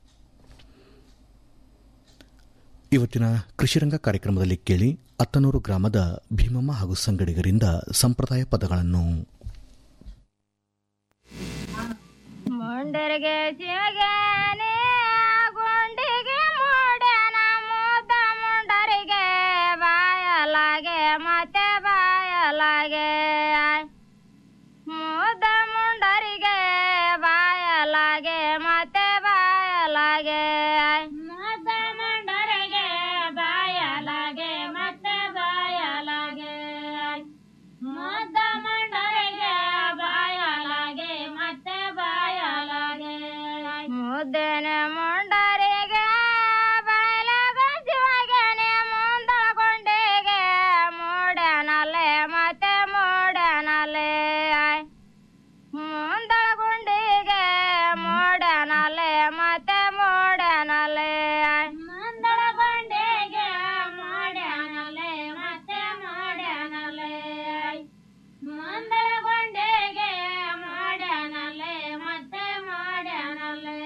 ಇವತ್ತಿನ ಕೃಷಿರಂಗ ಕಾರ್ಯಕ್ರಮದಲ್ಲಿ ಕೇಳಿ ಅತ್ತನೂರು ಗ್ರಾಮದ ಭೀಮಮ್ಮ ಹಾಗೂ ಸಂಗಡಿಗರಿಂದ ಸಂಪ್ರದಾಯ ಪದಗಳನ್ನು ಮುಂಡರಿಗೆ ಶಿವಗಾನೆ ಮುದ್ದೇನೆ ಮುಂಡರಿಗೆ ಬಯಲಾಗ ಶಿವಗೆನೆ ಮುಂದೊಳಗೊಂಡೆಗೆ ಮೂಡನಲೆ ಮತ್ತೆ ಮೂಡನಲೆ ಮುಂದೊಳಗೊಂಡಿಗೆ ಮೂಡನಲೆ ಮತ್ತೆ ಮೂಡನಲೆ ಮುಂದೊಳಗೊಂಡಿಗೆ ಮೂಡನಲೆ ಮತ್ತೆ ಮೂಡನಲೆ ಮುಂದೊಳಗೊಂಡೆಗೆ ಮಾಡನಲೆ ಮತ್ತೆ ಮಾಡನಲೆ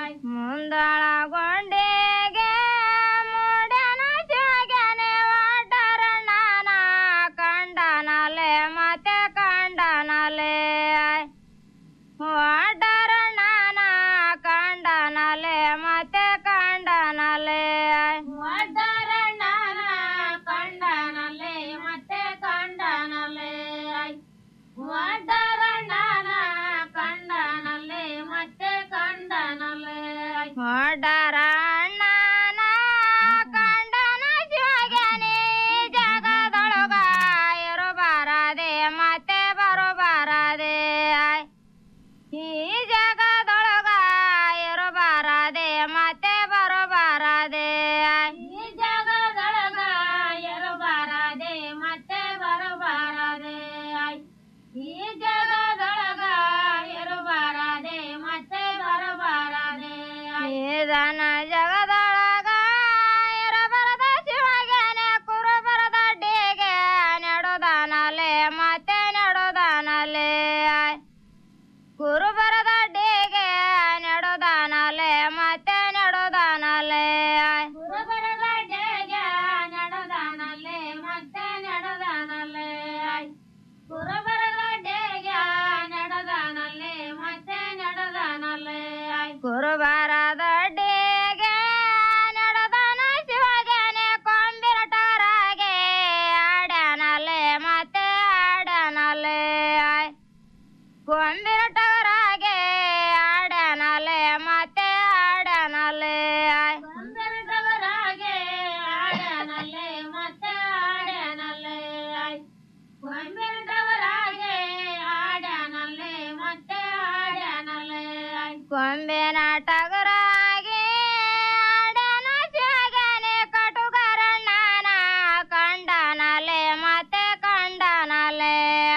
ಮುಂದೊಳಗೊಂಡೆಗೆ ಮೂಡನ ಜಗನೆ ಒಡ್ಡರಣ್ಣನ ಕಂಡನಲೆ ಮತ್ತೆ ಕಂಡನಲೆ ಒಡ್ಡರಣ್ಣನ ಕಂಡನಲೆ ಮತ್ತೆ ಕಂಡನಲೆ ಒಡ್ಡರಣ್ಣನ ಕಂಡನಲೆ ಮತ್ತೆ ಕಂಡನಲೆ ಒಡ್ಡರಣ್ಣನ ಕಂಡನಲೆ ಮತ್ತೆ ಕಂಡನಲೆ ಒಡ್ಡರಣ್ಣನ ಕಂಡನ ಜಗನೆ ಜಗದೊಳಗ ಇರಬಾರದೆ ಮತ್ತೆ ಬರಬಾರದೆ ಈ ಜಗದೊಳಗ ಇರಬಾರದೆ ಮತ್ತೆ ಬರಬಾರದೆ ಈ ಜಗದೊಳಗ ಇರಬಾರದೆ ಮತ್ತೆ ಬರಬಾರದೆ ಈ ಜಗದೊಳಗ ಇರಬಾರದೆ ಮತ್ತೆ ಬರಬಾರದೆ ಇದನ ಜಗದೊಳಗ ಇರಬಾರದ ಶಿವಗನೆ ಕುರುಬರದ ಡೇಗೆ ನೆಡುದಾನಲೆ ಮತ್ತೆ ನೆಡುದಾನಲೆ ಕುರುಬರದ ಡೇಗೆ ನೆಡುದಾನಲೆ ಮತ್ತೆ ನೆಡುದಾನಲೆ ಕುರುಬರದ ಡೇಗೆ ನೆಡುದಾನಲೆ ಮತ್ತೆ ನೆಡುದಾನಲೆ ಕುರುಬರದ ಡೇಗೆ ನೆಡುದಾನಲೆ ಮತ್ತೆ ನೆಡುದಾನಲೆ ಕುರುಬರದ ಡೇಗೆ ನೆಡುದಾನ ಶಿವಗನೆ ಕೊಂಬಿರಟರಾಗೆ ಆಡನಲೆ ಮತ್ತೆ ಆಡನಲೆ ಕೊಂಬಿರಟರಾಗೆ ಆಡನಲೆ ಮತ್ತೆ ಆಡನಲೆ ಕೊಂಬಿರಟರಾಗೆ ಆಡನಲೆ ಮತ್ತೆ ಆಡನಲೆ ಕೊಂಬಿರಟರಾಗೆ ಆಡನಲೆ ಮತ್ತೆ ಆಡನಲೆ ಕೊಂಬಿನ ಟಗರಾಗೆ ಆಡನ ಜಗನೆ ಕಟುಗರಣ್ಣನ ಕಂಡನಲೆ ಮತ್ತೆ ಕಂಡನಲೆ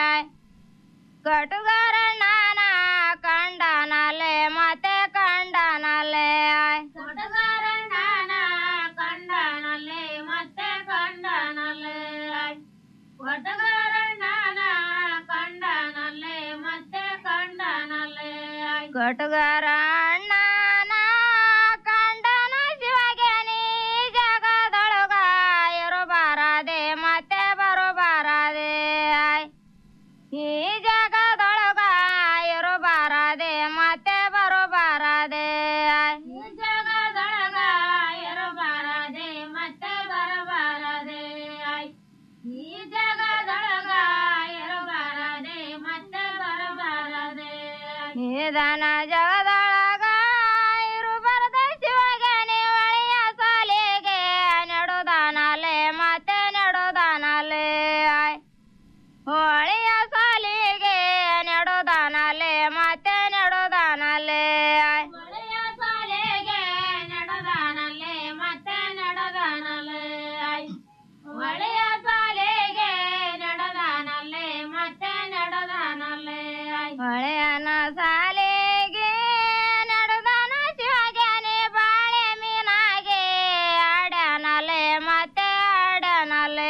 ಕಟುಗರಣ್ಣನ ಕಂಡನಲೆ ಮತ್ತೆ ಕಂಡನಲೆ ಕಟುಗರಣ್ಣನ ಕಂಡನಲೆ ಮತ್ತೆ ಕಂಡನಲೆ ಕಟುಗರಣ್ಣನ ಕಂಡನಲೆ ಮತ್ತೆ ಕಂಡನಲೆ ಕಟುಗರಣ್ಣನ ಕಂಡನ ಶಿವಗನಿ ಜಗದೊಳಗ ಇರಬಾರದೆ ಮತ್ತೆ ಬರಬಾರದೆ ಈ ಜಗದೊಳಗ ಇರಬಾರದೆ ಮತ್ತೆ ಬರಬಾರದೆ ಈ ಜಗದೊಳಗ ಇರಬಾರದೆ ಮತ್ತೆ ಬರಬಾರದೆ ಈ ಜಗದೊಳಗ ಇರಬಾರದೆ ಮತ್ತೆ ಬರಬಾರದೆ ನಿಧನ ಜಗದೊಳಗ ಇರಬಾರದ ಶಿವಗನೆ ಒಳೆಯ ಸಾಲಿಗೆ ನೆಡುದಾನಲೆ ಮತ್ತೆ ನೆಡುದಾನಲೆ ಒಳೆಯ ಸಾಲಿಗೆ ನೆಡುದಾನಲೆ ಮತ್ತೆ ನೆಡುದಾನಲೆ ಒಳೆಯ ಸಾಲಿಗೆ ನೆಡುದಾನಲೆ ಮತ್ತೆ ನೆಡುದಾನಲೆ ಒಳೆಯ ಸಾಲಿಗೆ ನೆಡುದಾನಲೆ ಮತ್ತೆ ನೆಡುದಾನಲೆ ಒಳೆಯನ ಸಾಲಿಗೆ ನೆಡುದಾನ ಶಿವಗನೆ ಬಾಳೆ ಮೀನಾಗೆ ಆಡನಲೆ ಮತ್ತೆ ಆಡನಲೆ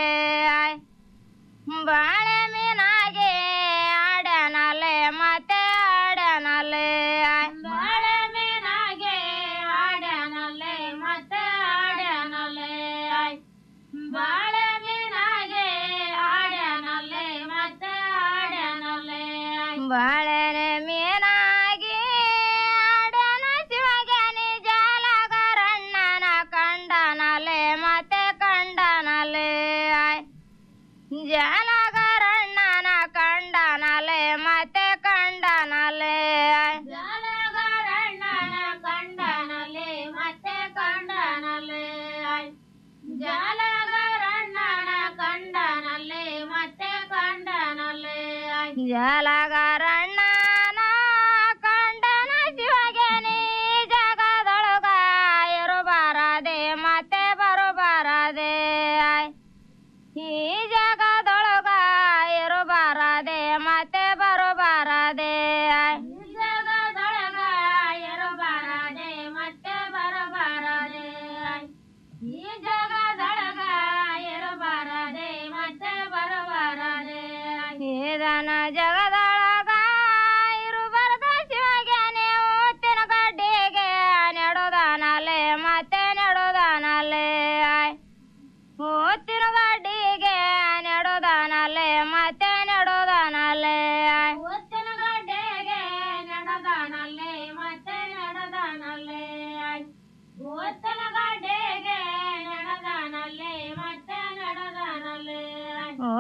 ಬಾಳೆ ಮೀನಾಗೆ ಆಡನಲೆ ಮತ್ತೆ ಆಡನಲೆ ಬಾಳೆ ಮೀನಾಗೆ ಆಡನಲೆ ಮತ್ತೆ ಆಡನಲೆ ಬಾಳೆ ಮೀನಾಗೆ ಆಡನಲೆ ಮತ್ತೆ ಆಡನಲೆ ಬಾಳೆನೆ ಮೀನಾಗಿ ಆಡನ ಶಿವಗನಿ ಜಾಲಗರಣ್ಣನ ಕಂಡನಲೆ ಮತ್ತೆ ಕಂಡನಲೆ ಜಾಲಗರಣ್ಣನ ಕಂಡನಲೆ ಮತ್ತೆ ಕಂಡನಲೆ ಜಾಲಗರಣ್ಣನ ಕಂಡನಲೆ ಮತ್ತೆ ಕಂಡನಲೆ ಜಾಲಗರಣ್ಣನ ಕಂಡನಲೆ ಮತ್ತೆ ಕಂಡನಲೆ ಜಾಲಗರಣ್ಣನ ಕಂಡನ ಶಿವಗನಿ ಜಗ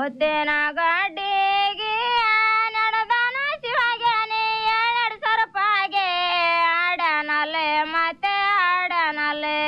ಮುತ್ತಿನ ಗಡ್ಡಿಗೆ ನಡೆದಾನ ಶಿವಗೇನೆ ಏಳೆರಡು ಸರ್ಪಾಗೆ ಆಡನಲೆ ಮತ್ತೆ ಆಡನಲೆ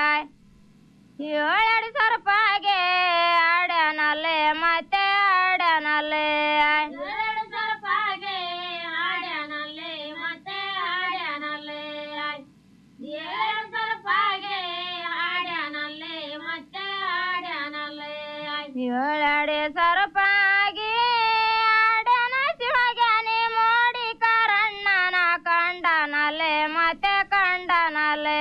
ಏಳೆರಡು ಸರ್ಪಾಗೆ ಆಡನಲೆ ಮತ್ತೆ ಆಡನಲೆ ಏಳೆರಡು ಸರ್ಪಾಗೆ ಆಡನಲೆ ಮತ್ತೆ ಆಡನಲೆ ಏಳೆರಡು ಸರ್ಪಾಗೆ ಆಡನಲೆ ಮತ್ತೆ ಆಡನಲೆ ಏಳೆಡೆ ಸರ್ಪಾಗಿ ಆಡನ ಶಿವಜ್ಞಾನಿ ಮೋಡಿ ಕರಣ್ಣನ ಕಂಡನಲೆ ಮತ್ತೆ ಕಂಡನಲೆ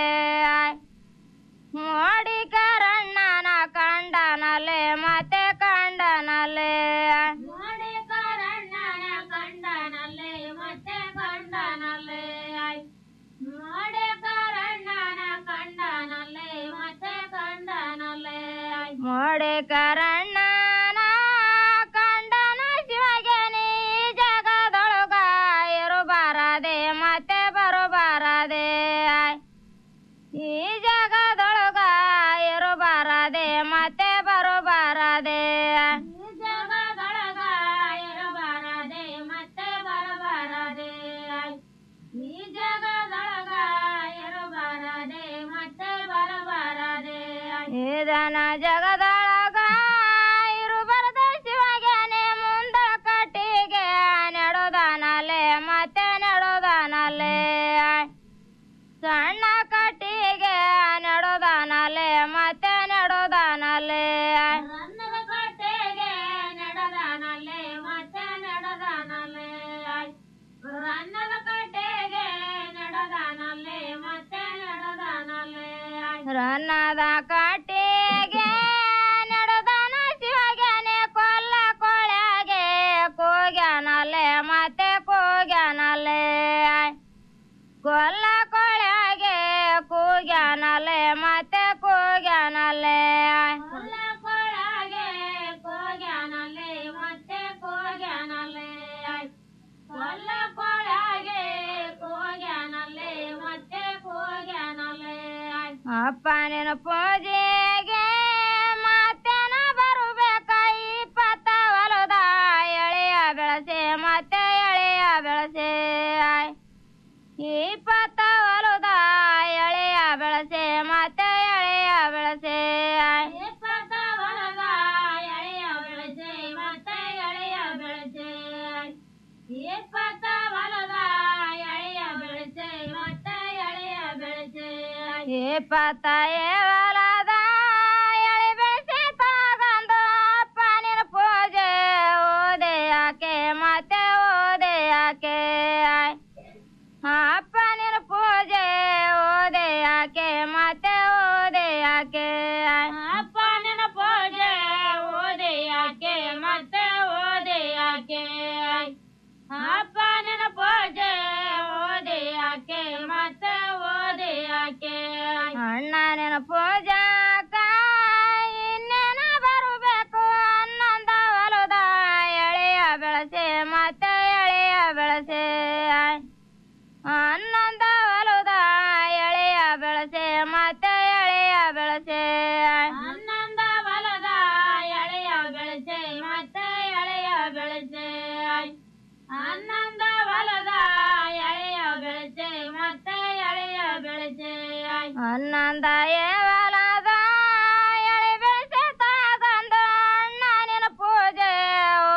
ಮೋಡಿ ಕರಣ್ಣನ ಕಂಡನಲೆ ಮತ್ತೆ ಕಂಡನಲೆ ಮೋಡಿ ಕರಣ್ಣನ ಕಂಡನಲೆ ಮತ್ತೆ ಕಂಡನಲೆ ಮೋಡಿ ಕರಣ್ಣನ ಕಂಡನಲೆ ಮತ್ತೆ ಕಂಡನಲೆ ಮೋಡಿ ಕರಣ್ಣನ ಕಂಡನ ಶಿವಜ್ಞಾನಿ ಜಗದೊಳಗ ಇರಬಾರದೆ ಮತ್ತೆ ಬರಬಾರದೆ ಈ ಜಗದೊಳಗ ಇರಬಾರದೆ ಮತ್ತೆ ಬರಬಾರದೆ ಈ ಜಗದೊಳಗ ಇರಬಾರದೆ ಮತ್ತೆ ಬರಬಾರದೆ ಈ ಜಗದೊಳಗ ಇರಬಾರದೆ ಮತ್ತೆ ಬರಬಾರದೆ ಇದನ ಜಗದೊಳಗ ಇರುಬಾರದ ಶಿವಜ್ಞಾನಿ ಮುಂದ ಕಟ್ಟಿಗೆ ನೆಡೋದನಲೆ ಮತ್ತೆ ನೆಡೋದನಲೆ ಸಣ್ಣ ಕಟ್ಟಿಗೆ ನೆಡೋದನಲೆ ಮತ್ತೆ ನೆಡೋದನಲೆ ಕಟ್ಟಿಗೆ ನೆಡೋದನಲೆ ಮತ್ತೆ ನೆಡೋದನಲೆ ರನ್ನದ ಕಟ್ಟೆಗೆ ನೆಡೋದನಲೆ ಮತ್ತೆ ನೆಡೋದನಲೆ ರನ್ನದ ಕಟ್ಟಿಗೆ ನೆಡೋದನ ಶಿವಜ್ಞಾನಿ ಕೊಲ್ಲ ಕೊಳೆಗೆ ಕೂಗ್ಯಾನಲೆ ಮತ್ತೆ ಕೂಗ್ಯಾನಲೆ ಕೊಲ್ಲ ಕೊಳೆಗೆ ಕೂಗ್ಯಾನಲೆ ಮತ್ತೆ ಕೂಗ್ಯಾನಲೆ ಕೊಲ್ಲ ಕೊಳೆಗೆ ಕೂಗ್ಯಾನಲೆ ಮತ್ತೆ ಕೂಗ್ಯಾನಲೆ ಕೊಲ್ಲ ಕೊಳೆಗೆ ಕೂಗ್ಯಾನಲೆ ಮತ್ತೆ ಕೂಗ್ಯಾನಲೆ ಅಪ್ಪನಿನ ಪೂಜೆಗೆ ಮತ್ತೆನ ಬರುಬೇಕ ಇಪ್ಪತ್ತ ಹೊಲದ ಎಳೆಯ ಬೆಳಸೆ ಮತ್ತೆ ಎಳೆಯ ಬೆಳಸೆ ಇಪ್ಪತ್ತ ಹೊಲದ ಎಳೆಯ ಬೆಳಸೆ ಮತ್ತೆ ಎಳೆಯ ಬೆಳಸೆ ಇಪ್ಪತ್ತ ಹೊಲದ ಎಳೆಯ ಬೆಳಸೆ ಮತ್ತೆ ಎಳೆಯ ಬೆಳಸೆ ಇಪ್ಪತ್ತ ಹೊಲದ ಎಳೆಯ ಬೆಳಸೆ ಮತ್ತೆ ಎಳೆಯ ಬೆಳಸೆ ಇಪ್ಪತ್ತ ಹೊಲದ ಎಳೆ ಬೆಳಸೆ ತಗೊಂಡು ಅಪ್ಪನಿನ ಪೂಜೆ ಓದೆ ಯಾಕೆ ಮತ್ತೆ ಓದೆ ಯಾಕೆ ಅಪ್ಪನಿನ ಪೂಜೆ ಓದೆ ಯಾಕೆ ಮತ್ತೆ ಓದೆ ಯಾಕೆ ಅಪ್ಪನಿನ ಪೂಜೆ ಓದೆ ಯಾಕೆ ಮತ್ತೆ ಓದೆ ಯಾಕೆ ಅಪ್ಪನಿನ ಪೂಜೆ ಓದೆ ಯಾಕೆ ಮತ್ತೆ ಓದೆ ಯಾಕೆ ಅಣ್ಣನಿನ ಪೂಜಾಕ ಇನ್ನೇನ ಬರಬೇಕು ಹನ್ನೊಂದ ಹೊಲದ ಎಳೆಯ ಬೆಳಸೆ ಮತ್ತೆ ಎಳೆಯ ಬೆಳಸೆ ಹನ್ನೊಂದ ಹೊಲದ ಎಳೆಯ ಬೆಳಸೆ ಮತ್ತೆ ಎಳೆಯ ಬೆಳಸೆ ಹನ್ನೊಂದ ಹೊಲದ ಎಳೆಯ ಬೆಳಸೆ ಮತ್ತೆ ಎಳೆಯ ಬೆಳಸೆ ಹನ್ನೊಂದ ಹೊಲದ ಎಳೆಯ ಬೆಳಸೆ ಮತ್ತೆ ಎಳೆಯ ಬೆಳಸೆ ಹನ್ನೊಂದ ಏವ